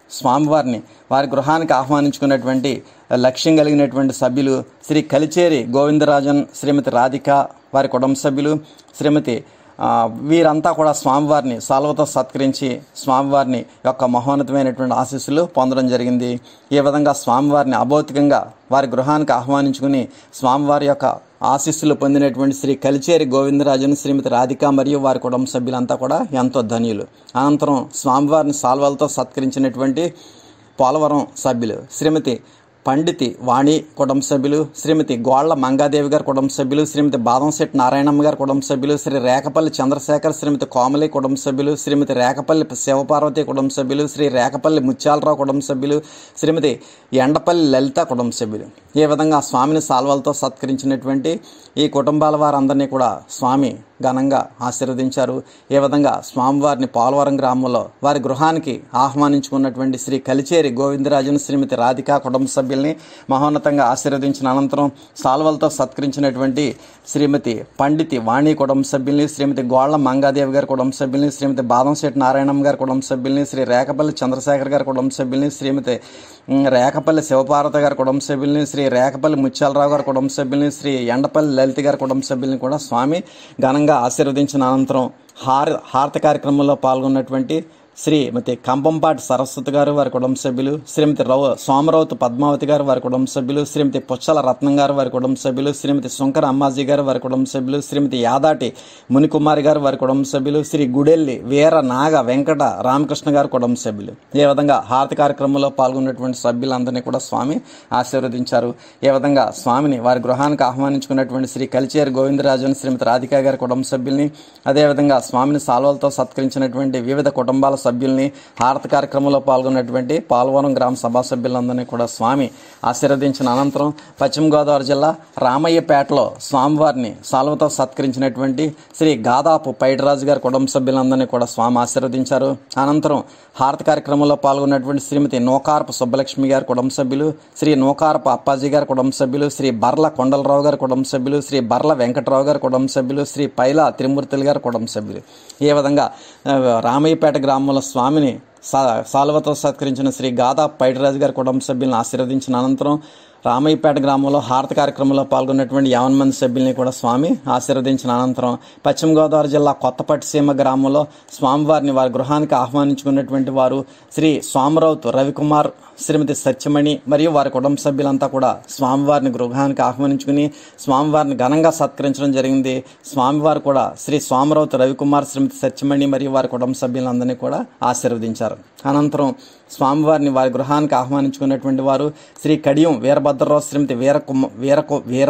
స్వామివారిని వారి గృహానికి ఆహ్వానించుకున్నటువంటి లక్ష్యం కలిగినటువంటి సభ్యులు శ్రీ కలిచేరి గోవిందరాజన్ శ్రీమతి రాధిక వారి కుటుంబ సభ్యులు శ్రీమతి ఆ, వీరంతా కూడా స్వామివారిని సాల్వతో సత్కరించి స్వామివారిని యొక్క మహోన్నతమైనటువంటి ఆశీస్సులు పొందడం జరిగింది ఈ విధంగా స్వామివారిని అభౌతికంగా వారి గృహానికి ఆహ్వానించుకుని స్వామివారి యొక్క ఆశీస్సులు పొందినటువంటి శ్రీ కలిచేరి గోవిందరాజన్ శ్రీమతి రాధిక మరియు వారి కుటుంబ సభ్యులంతా కూడా ఎంతో ధన్యులు అనంతరం స్వామివారిని సాల్వాలతో సత్కరించినటువంటి పోలవరం సభ్యులు శ్రీమతి పండితి వాణి కుటుంబ సభ్యులు శ్రీమతి గోళ్ల మంగాదేవి గారి కుటుంబ సభ్యులు శ్రీమతి బాదంశెట్టి నారాయణమ్మ గారి కుటుంబ సభ్యులు శ్రీ రేకపల్లి చంద్రశేఖర్ శ్రీమతి కోమలి కుటుంబ సభ్యులు శ్రీమతి రేకపల్లి శివపార్వతి కుటుంబ సభ్యులు శ్రీ రేకపల్లి ముత్యాలరావు కుటుంబ సభ్యులు శ్రీమతి ఎండపల్లి లలిత కుటుంబ సభ్యులు ఈ విధంగా స్వామిని సాల్వాలతో సత్కరించినటువంటి ఈ కుటుంబాల వారందరినీ కూడా స్వామి ఘనంగా ఆశీర్వదించారు ఈ విధంగా స్వామివారిని పోలవరం గ్రామంలో వారి గృహానికి ఆహ్వానించుకున్నటువంటి శ్రీ కలిచేరి గోవిందరాజన్ శ్రీమతి రాధిక కుటుంబ సభ్యుల్ని మహోన్నతంగా ఆశీర్వదించిన అనంతరం సాల్వలతో సత్కరించినటువంటి శ్రీమతి పండితి వాణి కుటుంబ సభ్యుల్ని శ్రీమతి గోళ్ల మంగాదేవి గారి కుటుంబ సభ్యుల్ని శ్రీమతి బాదంశెట్టి నారాయణమ్మ గారి కుటుంబ సభ్యుల్ని శ్రీ రేకపల్లి చంద్రశేఖర్ గారి కుటుంబ సభ్యుల్ని శ్రీమతి ఉమ్, రేకపల్లి శివపార్వత గారి కుటుంబ సభ్యుల్ని శ్రీ రేకపల్లి ముత్యాలరావు గారి కుటుంబ సభ్యుల్ని శ్రీ ఎండపల్లి లలిత గారి కుటుంబ సభ్యుల్ని కూడా స్వామి ఘనంగా ఆశీర్వదించిన అనంతరం హార హారత కార్యక్రమంలో పాల్గొన్నటువంటి శ్రీమతి కంపంపాటి సరస్వతి గారు వారి కుటుంబ సభ్యులు శ్రీమతి రవ సోమరవతి పద్మావతి గారు వారి కుటుంబ సభ్యులు శ్రీమతి పుచ్చల రత్నం గారు వారి కుటుంబ సభ్యులు శ్రీమతి శంకర అమ్మాజీ గారు వారి కుటుంబ సభ్యులు శ్రీమతి యాదాటి మునికుమారి గారు వారి కుటుంబ సభ్యులు శ్రీ గుడెల్లి వీర నాగ వెంకట రామకృష్ణ గారు కుటుంబ సభ్యులు ఈ విధంగా హారతి కార్యక్రమంలో పాల్గొన్నటువంటి సభ్యులందరినీ కూడా స్వామి ఆశీర్వదించారు ఈ విధంగా స్వామిని వారి గృహానికి ఆహ్వానించుకున్నటువంటి శ్రీ కలిచేరు గోవిందరాజన్ శ్రీమతి రాధిక గారి కుటుంబ సభ్యుల్ని అదేవిధంగా స్వామిని సాల్వలతో సత్కరించినటువంటి వివిధ కుటుంబాల సభ్యుల్ని హారతి కార్యక్రమంలో పాల్గొన్నటువంటి పాల్వరం గ్రామ సభా సభ్యులందరినీ కూడా స్వామి ఆశీర్వదించిన అనంతరం పశ్చిమ గోదావరి జిల్లా రామయ్యపేటలో స్వామివారిని సాల్వతో సత్కరించినటువంటి శ్రీ గాదాపు పైడిరాజు గారి కుటుంబ సభ్యులందరినీ కూడా స్వామి ఆశీర్వదించారు అనంతరం హారతి కార్యక్రమంలో పాల్గొన్నటువంటి శ్రీమతి నోకారపు సుబ్బలక్ష్మి గారి కుటుంబ సభ్యులు శ్రీ నోకారపు అప్పాజీ గారి కుటుంబ సభ్యులు శ్రీ బర్ల కొండలరావు గారి కుటుంబ సభ్యులు శ్రీ బర్ల వెంకటరావు గారి కుటుంబ సభ్యులు శ్రీ పైల త్రిమూర్తులు గారి కుటుంబ సభ్యులు ఈ విధంగా ఆ, రామయ్యపేట గ్రామంలో స్వామిని సా సాల్వతో సత్కరించిన శ్రీ గాదా పైడిరాజు గారి కుటుంబ సభ్యులను ఆశీర్వదించిన అనంతరం రామయ్యపేట గ్రామంలో హారతి కార్యక్రమంలో పాల్గొన్నటువంటి యావన్ మంది సభ్యుల్ని కూడా స్వామి ఆశీర్వదించిన అనంతరం పశ్చిమ గోదావరి జిల్లా కొత్తపట్టిసీమ గ్రామంలో స్వామివారిని వారి గృహానికి ఆహ్వానించుకున్నటువంటి వారు శ్రీ సోమరావుతు రవికుమార్ శ్రీమతి సత్యమణి మరియు వారి కుటుంబ సభ్యులంతా కూడా స్వామివారిని గృహానికి ఆహ్వానించుకుని స్వామివారిని ఘనంగా సత్కరించడం జరిగింది స్వామివారు కూడా శ్రీ సోమరావుతు రవికుమార్ శ్రీమతి సత్యమణి మరియు వారి కుటుంబ సభ్యులందరినీ కూడా ఆశీర్వదించారు అనంతరం స్వామివారిని వారి గృహానికి ఆహ్వానించుకున్నటువంటి వారు శ్రీ కడియం వీరభద్రరావు శ్రీమతి వీర కుమ వీరకు వీర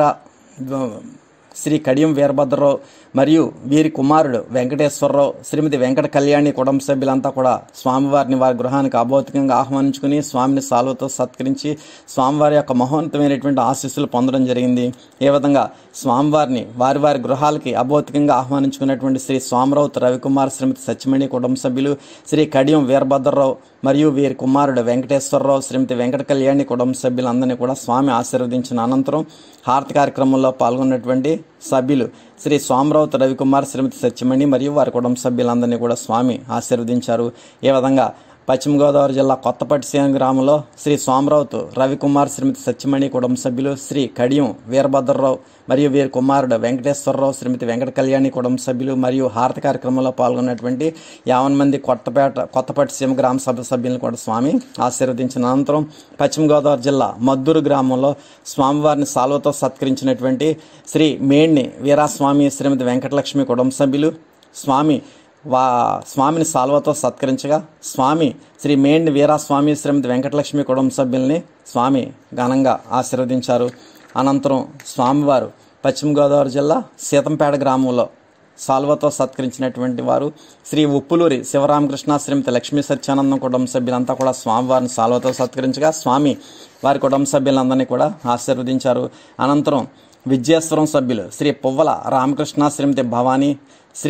శ్రీ కడియం వీరభద్రరావు మరియు వీరి కుమారుడు వెంకటేశ్వరరావు శ్రీమతి వెంకట కళ్యాణి కుటుంబ సభ్యులంతా కూడా స్వామివారిని వారి గృహానికి అభౌతికంగా ఆహ్వానించుకుని స్వామిని సాల్వతో సత్కరించి స్వామివారి యొక్క మహోన్నతమైనటువంటి ఆశీస్సులు పొందడం జరిగింది ఏ విధంగా స్వామివారిని వారి వారి గృహాలకి అభౌతికంగా ఆహ్వానించుకున్నటువంటి శ్రీ స్వామరావుతు రవికుమార్ శ్రీమతి సత్యమణి కుటుంబ సభ్యులు శ్రీ కడియం వీరభద్రరావు మరియు వీరి కుమారుడు వెంకటేశ్వరరావు శ్రీమతి వెంకట కళ్యాణి కుటుంబ సభ్యులందరినీ కూడా స్వామి ఆశీర్వదించిన అనంతరం హారతి కార్యక్రమంలో పాల్గొన్నటువంటి సభ్యులు శ్రీ సోమరావుతు రవికుమార్ శ్రీమతి సత్యమణి మరియు వారి కుటుంబ సభ్యులందరినీ కూడా స్వామి ఆశీర్వదించారు ఈ విధంగా పశ్చిమ గోదావరి జిల్లా కొత్తపట్టిసీమ గ్రామంలో శ్రీ సోమరావుతు రవికుమార్ శ్రీమతి సత్యమణి కుటుంబ సభ్యులు శ్రీ కడియం వీరభద్రరావు మరియు వీరి కుమారుడు వెంకటేశ్వరరావు శ్రీమతి వెంకట కళ్యాణి కుటుంబ సభ్యులు మరియు హారతి కార్యక్రమంలో పాల్గొన్నటువంటి యావన్ మంది కొత్తపేట కొత్తపట్టిసీమ గ్రామ సభ సభ్యులను కూడా స్వామి ఆశీర్వదించిన అనంతరం పశ్చిమ గోదావరి జిల్లా మద్దూరు గ్రామంలో స్వామివారిని సాల్వతో సత్కరించినటువంటి శ్రీ మేణ్ణి వీరాస్వామి శ్రీమతి వెంకటలక్ష్మి కుటుంబ సభ్యులు స్వామి వా స్వామిని సాల్వతో సత్కరించగా స్వామి శ్రీ మేండి వీరాస్వామి శ్రీమతి వెంకటలక్ష్మి కుటుంబ సభ్యుల్ని స్వామి ఘనంగా ఆశీర్వదించారు అనంతరం స్వామివారు పశ్చిమ గోదావరి జిల్లా సీతంపేట గ్రామంలో సాల్వతో సత్కరించినటువంటి వారు శ్రీ ఉప్పులూరి శివరామకృష్ణ శ్రీమతి లక్ష్మీ సత్యానందం కుటుంబ సభ్యులంతా కూడా స్వామివారిని సాల్వతో సత్కరించగా స్వామి వారి కుటుంబ సభ్యులందరినీ కూడా ఆశీర్వదించారు అనంతరం విద్యేశ్వరం సభ్యులు శ్రీ పువ్వల రామకృష్ణ శ్రీమతి భవానీ శ్రీ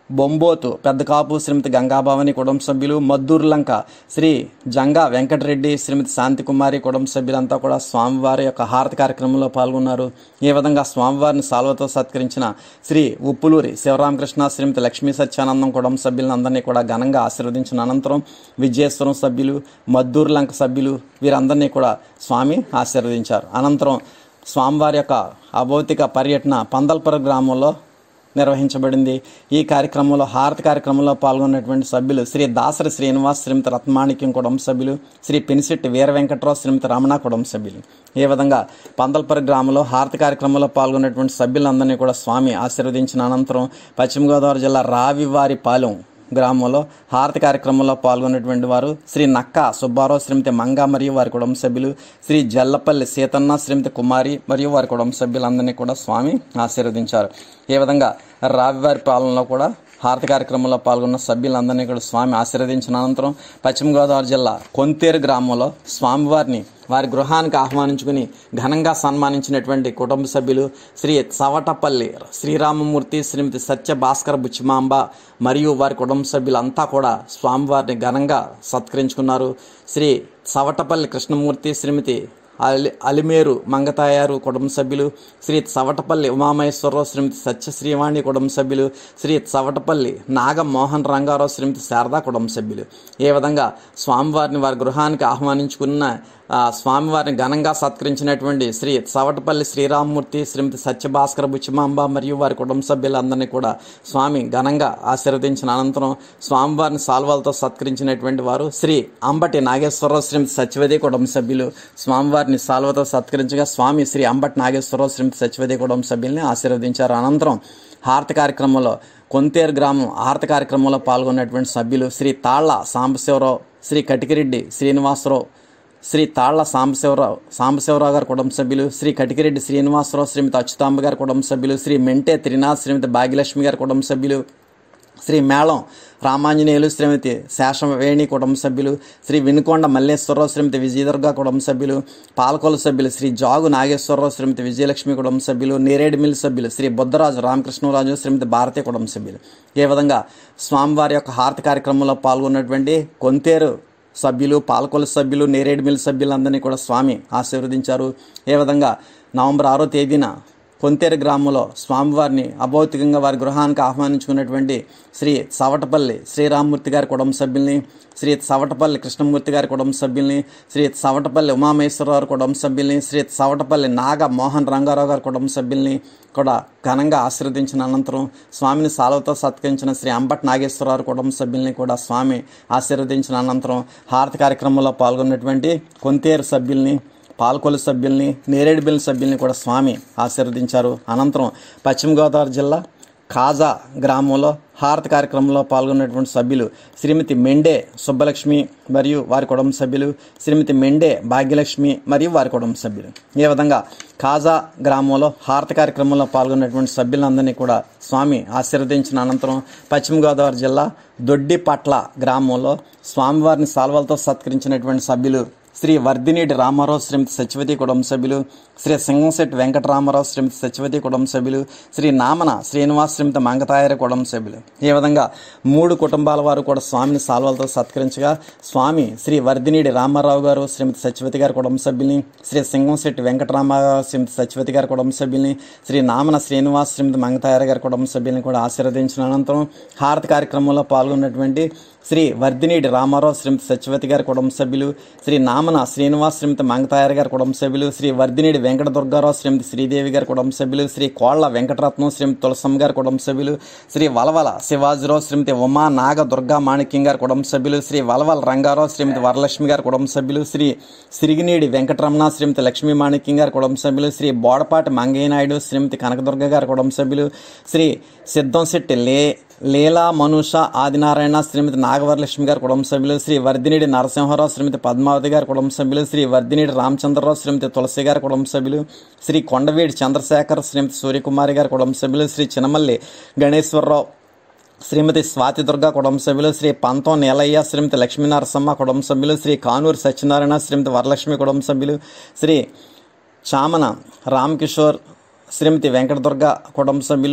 బొంబోతు పెద్ద కాపు శ్రీమతి గంగాభావని కుటుంబ సభ్యులు మద్దూరు లంక శ్రీ జంగా వెంకటరెడ్డి శ్రీమతి శాంతికుమారి కుటుంబ సభ్యులంతా కూడా స్వామివారి యొక్క హారతి కార్యక్రమంలో పాల్గొన్నారు ఈ విధంగా స్వామివారిని సాల్వతో సత్కరించిన శ్రీ ఉప్పులూరి శివరామకృష్ణ శ్రీమతి లక్ష్మీ సత్యానందం కుటుంబ సభ్యులందరినీ కూడా ఘనంగా ఆశీర్వదించిన అనంతరం విజయేశ్వరం సభ్యులు మద్దూరు లంక సభ్యులు వీరందరినీ కూడా స్వామి ఆశీర్వదించారు అనంతరం స్వామివారి యొక్క అభౌతిక పర్యటన పందల్పుర గ్రామంలో నిర్వహించబడింది ఈ కార్యక్రమంలో హారతి కార్యక్రమంలో పాల్గొన్నటువంటి సభ్యులు శ్రీ దాసరి శ్రీనివాస్ శ్రీమతి రత్మాణిక్యం కుటుంబ సభ్యులు శ్రీ పెనిశెట్టి వీర వెంకట్రావు శ్రీమతి రమణ కుటుంబ సభ్యులు ఈ విధంగా పందల్పరి గ్రామంలో హారతి కార్యక్రమంలో పాల్గొన్నటువంటి సభ్యులందరినీ కూడా స్వామి ఆశీర్వదించిన అనంతరం పశ్చిమ గోదావరి జిల్లా రావివారిపాలెం గ్రామంలో హారతి కార్యక్రమంలో పాల్గొన్నటువంటి వారు శ్రీ నక్క సుబ్బారావు శ్రీమతి మంగ మరియు వారి కుటుంబ సభ్యులు శ్రీ జల్లపల్లి సీతన్న శ్రీమతి కుమారి మరియు వారి కుటుంబ సభ్యులందరినీ కూడా స్వామి ఆశీర్వదించారు ఈ విధంగా రావివారి పాలనలో కూడా హారతి కార్యక్రమంలో పాల్గొన్న సభ్యులందరినీ కూడా స్వామి ఆశీర్వదించిన అనంతరం పశ్చిమ గోదావరి జిల్లా కొంతేరు గ్రామంలో స్వామివారిని వారి గృహానికి ఆహ్వానించుకుని ఘనంగా సన్మానించినటువంటి కుటుంబ సభ్యులు శ్రీ సవటపల్లి శ్రీరామమూర్తి శ్రీమతి సత్య భాస్కర బుచ్చిమాంబ మరియు వారి కుటుంబ సభ్యులంతా కూడా స్వామివారిని ఘనంగా సత్కరించుకున్నారు శ్రీ సవటపల్లి కృష్ణమూర్తి శ్రీమతి అలి అలిమేరు మంగతాయారు కుటుంబ సభ్యులు శ్రీ సవటపల్లి ఉమామహేశ్వరరావు శ్రీమతి సత్యశ్రీవాణి కుటుంబ సభ్యులు శ్రీ సవటపల్లి నాగ మోహన్ రంగారావు శ్రీమతి శారదా కుటుంబ సభ్యులు ఈ విధంగా స్వామివారిని వారి గృహానికి ఆహ్వానించుకున్న ఆ, స్వామివారిని ఘనంగా సత్కరించినటువంటి శ్రీ సవటపల్లి శ్రీరామమూర్తి శ్రీమతి సత్యభాస్కర బుచ్చిమాంబ మరియు వారి కుటుంబ సభ్యులందరినీ కూడా స్వామి ఘనంగా ఆశీర్వదించిన అనంతరం స్వామివారిని సాల్వాలతో సత్కరించినటువంటి వారు శ్రీ అంబటి నాగేశ్వరరావు శ్రీమతి సత్యవతి కుటుంబ సభ్యులు స్వామివారిని సాల్వతో సత్కరించగా స్వామి శ్రీ అంబటి నాగేశ్వరరావు శ్రీమతి సత్యవతి కుటుంబ సభ్యుల్ని ఆశీర్వదించారు అనంతరం హారతి కార్యక్రమంలో కొంతేరు గ్రామం హారతి కార్యక్రమంలో పాల్గొన్నటువంటి సభ్యులు శ్రీ తాళ్ల సాంబశివరావు శ్రీ కటికిరెడ్డి శ్రీనివాసరావు శ్రీ తాళ్ల సాంబశివరావు సాంబశివరావు గారి కుటుంబ సభ్యులు శ్రీ కటికిరెడ్డి శ్రీనివాసరావు శ్రీమతి అచ్యుతాంబ గారి కుటుంబ సభ్యులు శ్రీ మెంటే త్రినాథ్ శ్రీమతి భాగ్యలక్ష్మి గారి కుటుంబ సభ్యులు శ్రీ మేళం రామాంజనేయులు శ్రీమతి శేషవేణి కుటుంబ సభ్యులు శ్రీ వినుకొండ మల్లేశ్వరరావు శ్రీమతి విజయదుర్గ కుటుంబ సభ్యులు పాలకొల సభ్యులు శ్రీ జాగు నాగేశ్వరరావు శ్రీమతి విజయలక్ష్మి కుటుంబ సభ్యులు నేరేడుమిల్లి సభ్యులు శ్రీ బుద్ధరాజు రామకృష్ణరాజు శ్రీమతి భారతీయ కుటుంబ సభ్యులు ఈ విధంగా స్వామివారి యొక్క హారతి కార్యక్రమంలో పాల్గొన్నటువంటి కొంతేరు సభ్యులు పాలకొల సభ్యులు నేరేడుమిల్లి సభ్యులందరినీ కూడా స్వామి ఆశీర్వదించారు ఏ విధంగా నవంబర్ ఆరో తేదీన కొంతేరు గ్రామంలో స్వామివారిని అభౌతికంగా వారి గృహానికి ఆహ్వానించుకున్నటువంటి శ్రీ సవటపల్లి శ్రీరామమూర్తి గారి కుటుంబ సభ్యుల్ని శ్రీ సవటపల్లి కృష్ణమూర్తి గారి కుటుంబ సభ్యుల్ని శ్రీ సవటపల్లి ఉమామేశ్వరరావు కుటుంబ సభ్యుల్ని శ్రీ సవటపల్లి నాగ మోహన్ రంగారావు గారి కుటుంబ సభ్యుల్ని కూడా ఘనంగా ఆశీర్వదించిన అనంతరం స్వామిని సాలవతో సత్కరించిన శ్రీ అంబట్ నాగేశ్వరరావు కుటుంబ సభ్యుల్ని కూడా స్వామి ఆశీర్వదించిన అనంతరం హారతి కార్యక్రమంలో పాల్గొన్నటువంటి కొంతేరు సభ్యుల్ని పాల్కొల సభ్యుల్ని నేరేడుబిల్లి సభ్యుల్ని కూడా స్వామి ఆశీర్వదించారు అనంతరం పశ్చిమ గోదావరి జిల్లా కాజా గ్రామంలో హారతి కార్యక్రమంలో పాల్గొన్నటువంటి సభ్యులు శ్రీమతి మెండే సుబ్బలక్ష్మి మరియు వారి కుటుంబ సభ్యులు శ్రీమతి మెండే భాగ్యలక్ష్మి మరియు వారి కుటుంబ సభ్యులు ఈ విధంగా కాజా గ్రామంలో హారతి కార్యక్రమంలో పాల్గొన్నటువంటి సభ్యులందరినీ కూడా స్వామి ఆశీర్వదించిన అనంతరం పశ్చిమ గోదావరి జిల్లా దొడ్డిపట్ల గ్రామంలో స్వామివారిని సాల్వలతో సత్కరించినటువంటి సభ్యులు శ్రీ వర్ధినేటి రామారావు శ్రీమతి సత్యవతి కుటుంబ సభ్యులు శ్రీ సింగంశెట్టి వెంకటరామారావు శ్రీమతి సత్యవతి కుటుంబ సభ్యులు శ్రీ నామన శ్రీనివాస్ శ్రీమతి మంగతాయర కుటుంబ సభ్యులు ఈ విధంగా మూడు కుటుంబాల వారు కూడా స్వామిని సాల్వలతో సత్కరించగా స్వామి శ్రీ వర్ధినేటి రామారావు గారు శ్రీమతి సత్యవతి గారి కుటుంబ సభ్యుల్ని శ్రీ సింగంశెట్టి వెంకటరామారావు శ్రీమతి సత్యవతి గారి కుటుంబ సభ్యుల్ని శ్రీ నామన శ్రీనివాస్ శ్రీమతి మంగతాయర గారి కుటుంబ సభ్యుల్ని కూడా ఆశీర్వదించిన అనంతరం హారతి కార్యక్రమంలో పాల్గొన్నటువంటి శ్రీ వర్ధినేటి రామారావు శ్రీమతి సత్యవతి గారి కుటుంబ సభ్యులు శ్రీ నామన శ్రీనివాస్ శ్రీమతి మంగతాయర్ గారి కుటుంబ సభ్యులు శ్రీ వర్ధినేటి వెంకట దుర్గారావు శ్రీమతి శ్రీదేవి గారి కుటుంబ సభ్యులు శ్రీ కోళ్ల వెంకటరత్నం శ్రీమతి తులసమ్మ గారి కుటుంబ సభ్యులు శ్రీ వలవల శివాజీరావు శ్రీమతి ఉమా నాగ దుర్గా మాణిక్యం గారి కుటుంబ సభ్యులు శ్రీ వలవల రంగారావు శ్రీమతి వరలక్ష్మి గారి కుటుంబ సభ్యులు శ్రీ సిరిగినేడి వెంకటరమణ శ్రీమతి లక్ష్మీ మాణిక్యం గారి కుటుంబ సభ్యులు శ్రీ బోడపాటి మంగయ్య నాయుడు శ్రీమతి కనకదుర్గ గారి కుటుంబ సభ్యులు శ్రీ సిద్ధంశెట్టి లే లీలా మనుష ఆదినారాయణ శ్రీమతి నాగవరలక్ష్మి గారి కుటుంబ సభ్యులు శ్రీ వర్ధినేడి నరసింహారావు శ్రీమతి పద్మావతి గారి కుటుంబ సభ్యులు శ్రీ వర్ధినేడి రామచంద్రరావు శ్రీమతి తులసి గారి కుటుంబ సభ్యులు శ్రీ కొండవీడి చంద్రశేఖర్ శ్రీమతి సూర్యకుమారి గారి కుటుంబ సభ్యులు శ్రీ చినమల్లి గణేశ్వరరావు శ్రీమతి స్వాతి దుర్గా కుటుంబ సభ్యులు శ్రీ పంతం నీలయ్య శ్రీమతి లక్ష్మీనరసమ్మ కుటుంబ సభ్యులు శ్రీ కానూరు సత్యనారాయణ శ్రీమతి వరలక్ష్మి కుటుంబ సభ్యులు శ్రీ చామన రామకిషోర్ శ్రీమతి వెంకటదుర్గ కుటుంబ సభ్యులు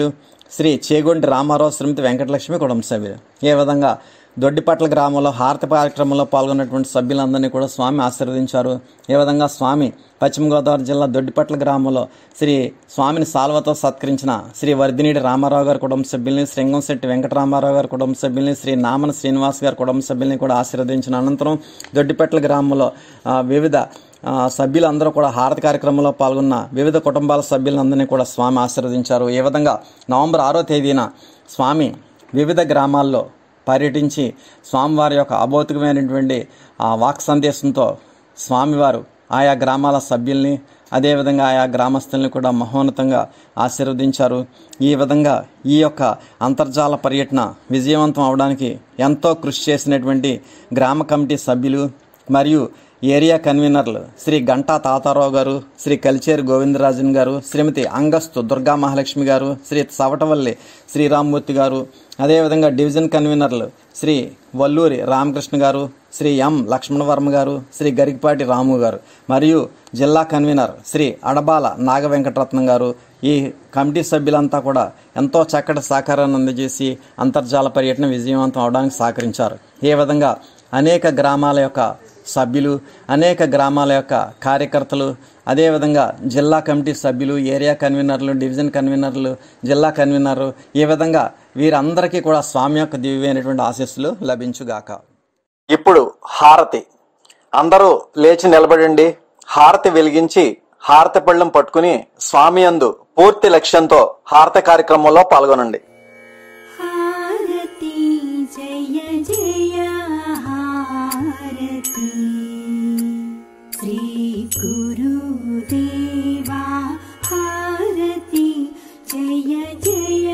శ్రీ చేగొంటి రామారావు శ్రీమతి వెంకటలక్ష్మి కుటుంబ సభ్యులు ఏ విధంగా దొడ్డిపట్ల గ్రామంలో హారతి కార్యక్రమంలో పాల్గొన్నటువంటి సభ్యులందరినీ కూడా స్వామి ఆశీర్వదించారు ఏ విధంగా స్వామి పశ్చిమ గోదావరి జిల్లా దొడ్డిపట్ల గ్రామంలో శ్రీ స్వామిని సాల్వతో సత్కరించిన శ్రీ వర్ధినీడి రామారావు గారి కుటుంబ సభ్యుల్ని శ్రీంగంశెట్టి వెంకటరామారావు గారి కుటుంబ సభ్యుల్ని శ్రీ నామన శ్రీనివాస్ గారి కుటుంబ సభ్యుల్ని కూడా ఆశీర్వదించిన అనంతరం దొడ్డిపట్ల గ్రామంలో ఆ, వివిధ ఆ, సభ్యులందరూ కూడా హారతి కార్యక్రమంలో పాల్గొన్న వివిధ కుటుంబాల సభ్యులందరినీ కూడా స్వామి ఆశీర్వదించారు ఈ విధంగా నవంబర్ ఆరో తేదీన స్వామి వివిధ గ్రామాల్లో పర్యటించి స్వామివారి యొక్క అభౌతికమైనటువంటి ఆ వాక్ సందేశంతో స్వామివారు ఆయా గ్రామాల సభ్యుల్ని అదేవిధంగా ఆయా గ్రామస్తుల్ని కూడా మహోన్నతంగా ఆశీర్వదించారు ఈ విధంగా ఈ యొక్క అంతర్జాల పర్యటన విజయవంతం అవడానికి ఎంతో కృషి చేసినటువంటి గ్రామ కమిటీ సభ్యులు మరియు ఏరియా కన్వీనర్లు శ్రీ గంటా తాతారావు గారు శ్రీ కలిచేరు గోవిందరాజన్ గారు శ్రీమతి అంగస్తు దుర్గా మహాలక్ష్మి గారు శ్రీ సవటవల్లి శ్రీరామ్మూర్తి గారు అదేవిధంగా డివిజన్ కన్వీనర్లు శ్రీ వల్లూరి రామకృష్ణ గారు శ్రీ ఎం లక్ష్మణవర్మ గారు శ్రీ గరికపాటి రాము గారు మరియు జిల్లా కన్వీనర్ శ్రీ అడబాల నాగ వెంకటరత్నం గారు ఈ కమిటీ సభ్యులంతా కూడా ఎంతో చక్కటి సహకారాన్ని అందజేసి అంతర్జాల పర్యటన విజయవంతం అవడానికి సహకరించారు ఏ విధంగా అనేక గ్రామాల యొక్క సభ్యులు అనేక గ్రామాల యొక్క కార్యకర్తలు అదేవిధంగా జిల్లా కమిటీ సభ్యులు ఏరియా కన్వీనర్లు డివిజన్ కన్వీనర్లు జిల్లా కన్వీనర్లు ఈ విధంగా వీరందరికీ కూడా స్వామి యొక్క దివ్యమైనటువంటి ఆశీస్సులు లభించుగాక ఇప్పుడు హారతి అందరూ లేచి నిలబడండి హారతి వెలిగించి హారతి పళ్ళెం పట్టుకుని స్వామి అందు పూర్తి లక్ష్యంతో హారతి కార్యక్రమంలో పాల్గొనండి హారతి జయ జయ హారతి శ్రీ గురుదేవా హారతి జయ జయ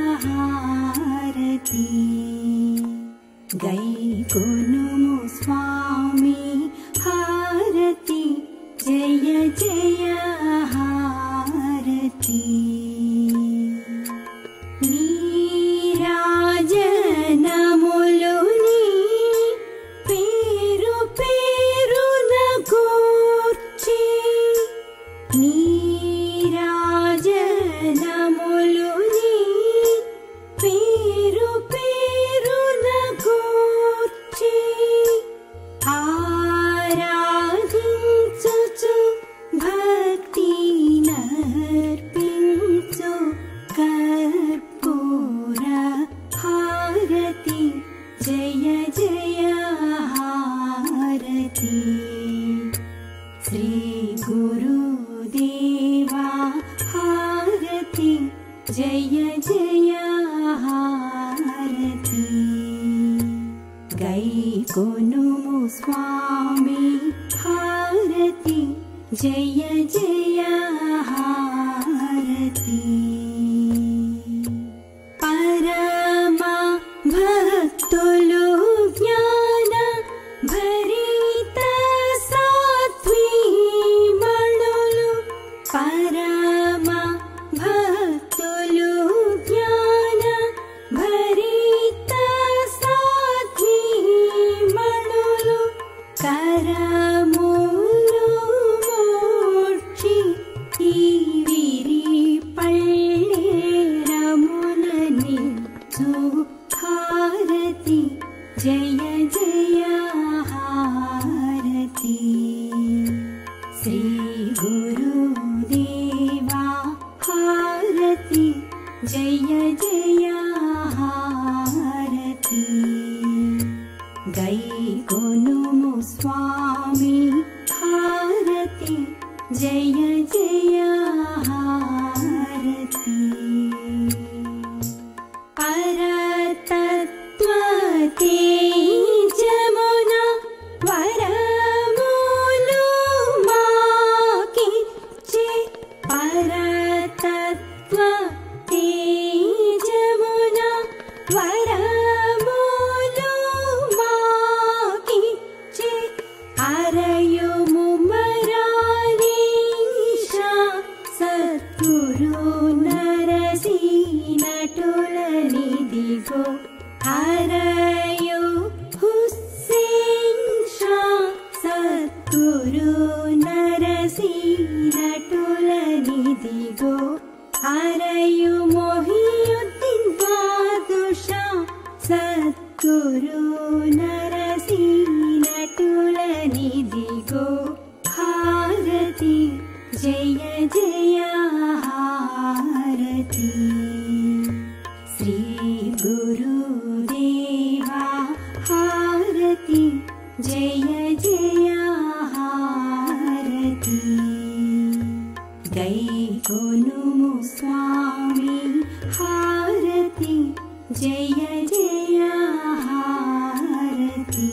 హారతి గై కొనుము స్వామి హారతి జయ జయ హారతి నీరాజనములుని పేరు పేరున కూర్చి నీరాజనములుని పేరు పేరున కూర్చి ఆరాధించుచు భక్తి నర్పించు కర్పూర హారతి జయ జయ హారతి శ్రీ గురుదేవా హారతి జయ జయ హారతి గై కొనుము స్వామి హారతి జయ జయ హారతి పరమ భక్తులు జ్ఞాన భరిత సాత్వీమణులు పరమ భక్తులు జ్ఞాన భరిత సాత్వీమణులు కరములు మోక్షి ఈ విరి పళ్ళేరములని హారతి జయ జయ హారతి శ్రీ గురుదేవా హారతి జయ జయ హారతి గై కొనుము స్వామి హారతి జయ జయ హారతి పరతత్వతే జమున వరములు మాకిచ్చే పరతత్వతే జమున వరములు మాకిచ్చే అరయుము మరాలీషా సద్గురు నరసీనటులనిదిగో అరయు హుస్సేన్ షా సద్గురు నరసీనటులనిదిగో అరయు మొహియుద్దీన్ సద్గురు నరసి నటుల నిదిగో హారతి జయ జయ హారతి శ్రీ గురుదేవా హారతి జయ జయ హారతి గై కొనుము స్వామి హారతి జయ జయ హారతి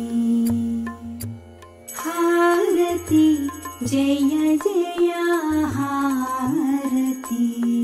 హారతి జయ జయ హారతి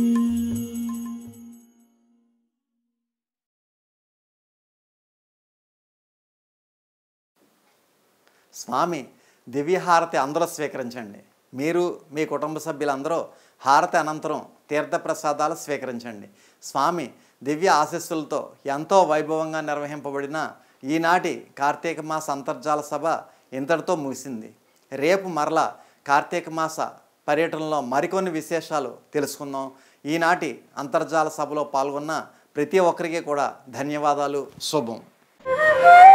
స్వామి దివ్యహారతి అందరూ స్వీకరించండి మీరు మీ కుటుంబ సభ్యులందరూ హారతి అనంతరం తీర్థప్రసాదాలు స్వీకరించండి స్వామి దివ్య ఆశీస్సులతో ఎంతో వైభవంగా నిర్వహింపబడిన ఈనాటి కార్తీక మాస అంతర్జాల సభ ఇంతటితో ముగిసింది రేపు మరలా కార్తీక మాస పర్యటనలో మరికొన్ని విశేషాలు తెలుసుకుందాం ఈనాటి అంతర్జాల సభలో పాల్గొన్న ప్రతి ఒక్కరికి కూడా ధన్యవాదాలు శుభం ఆ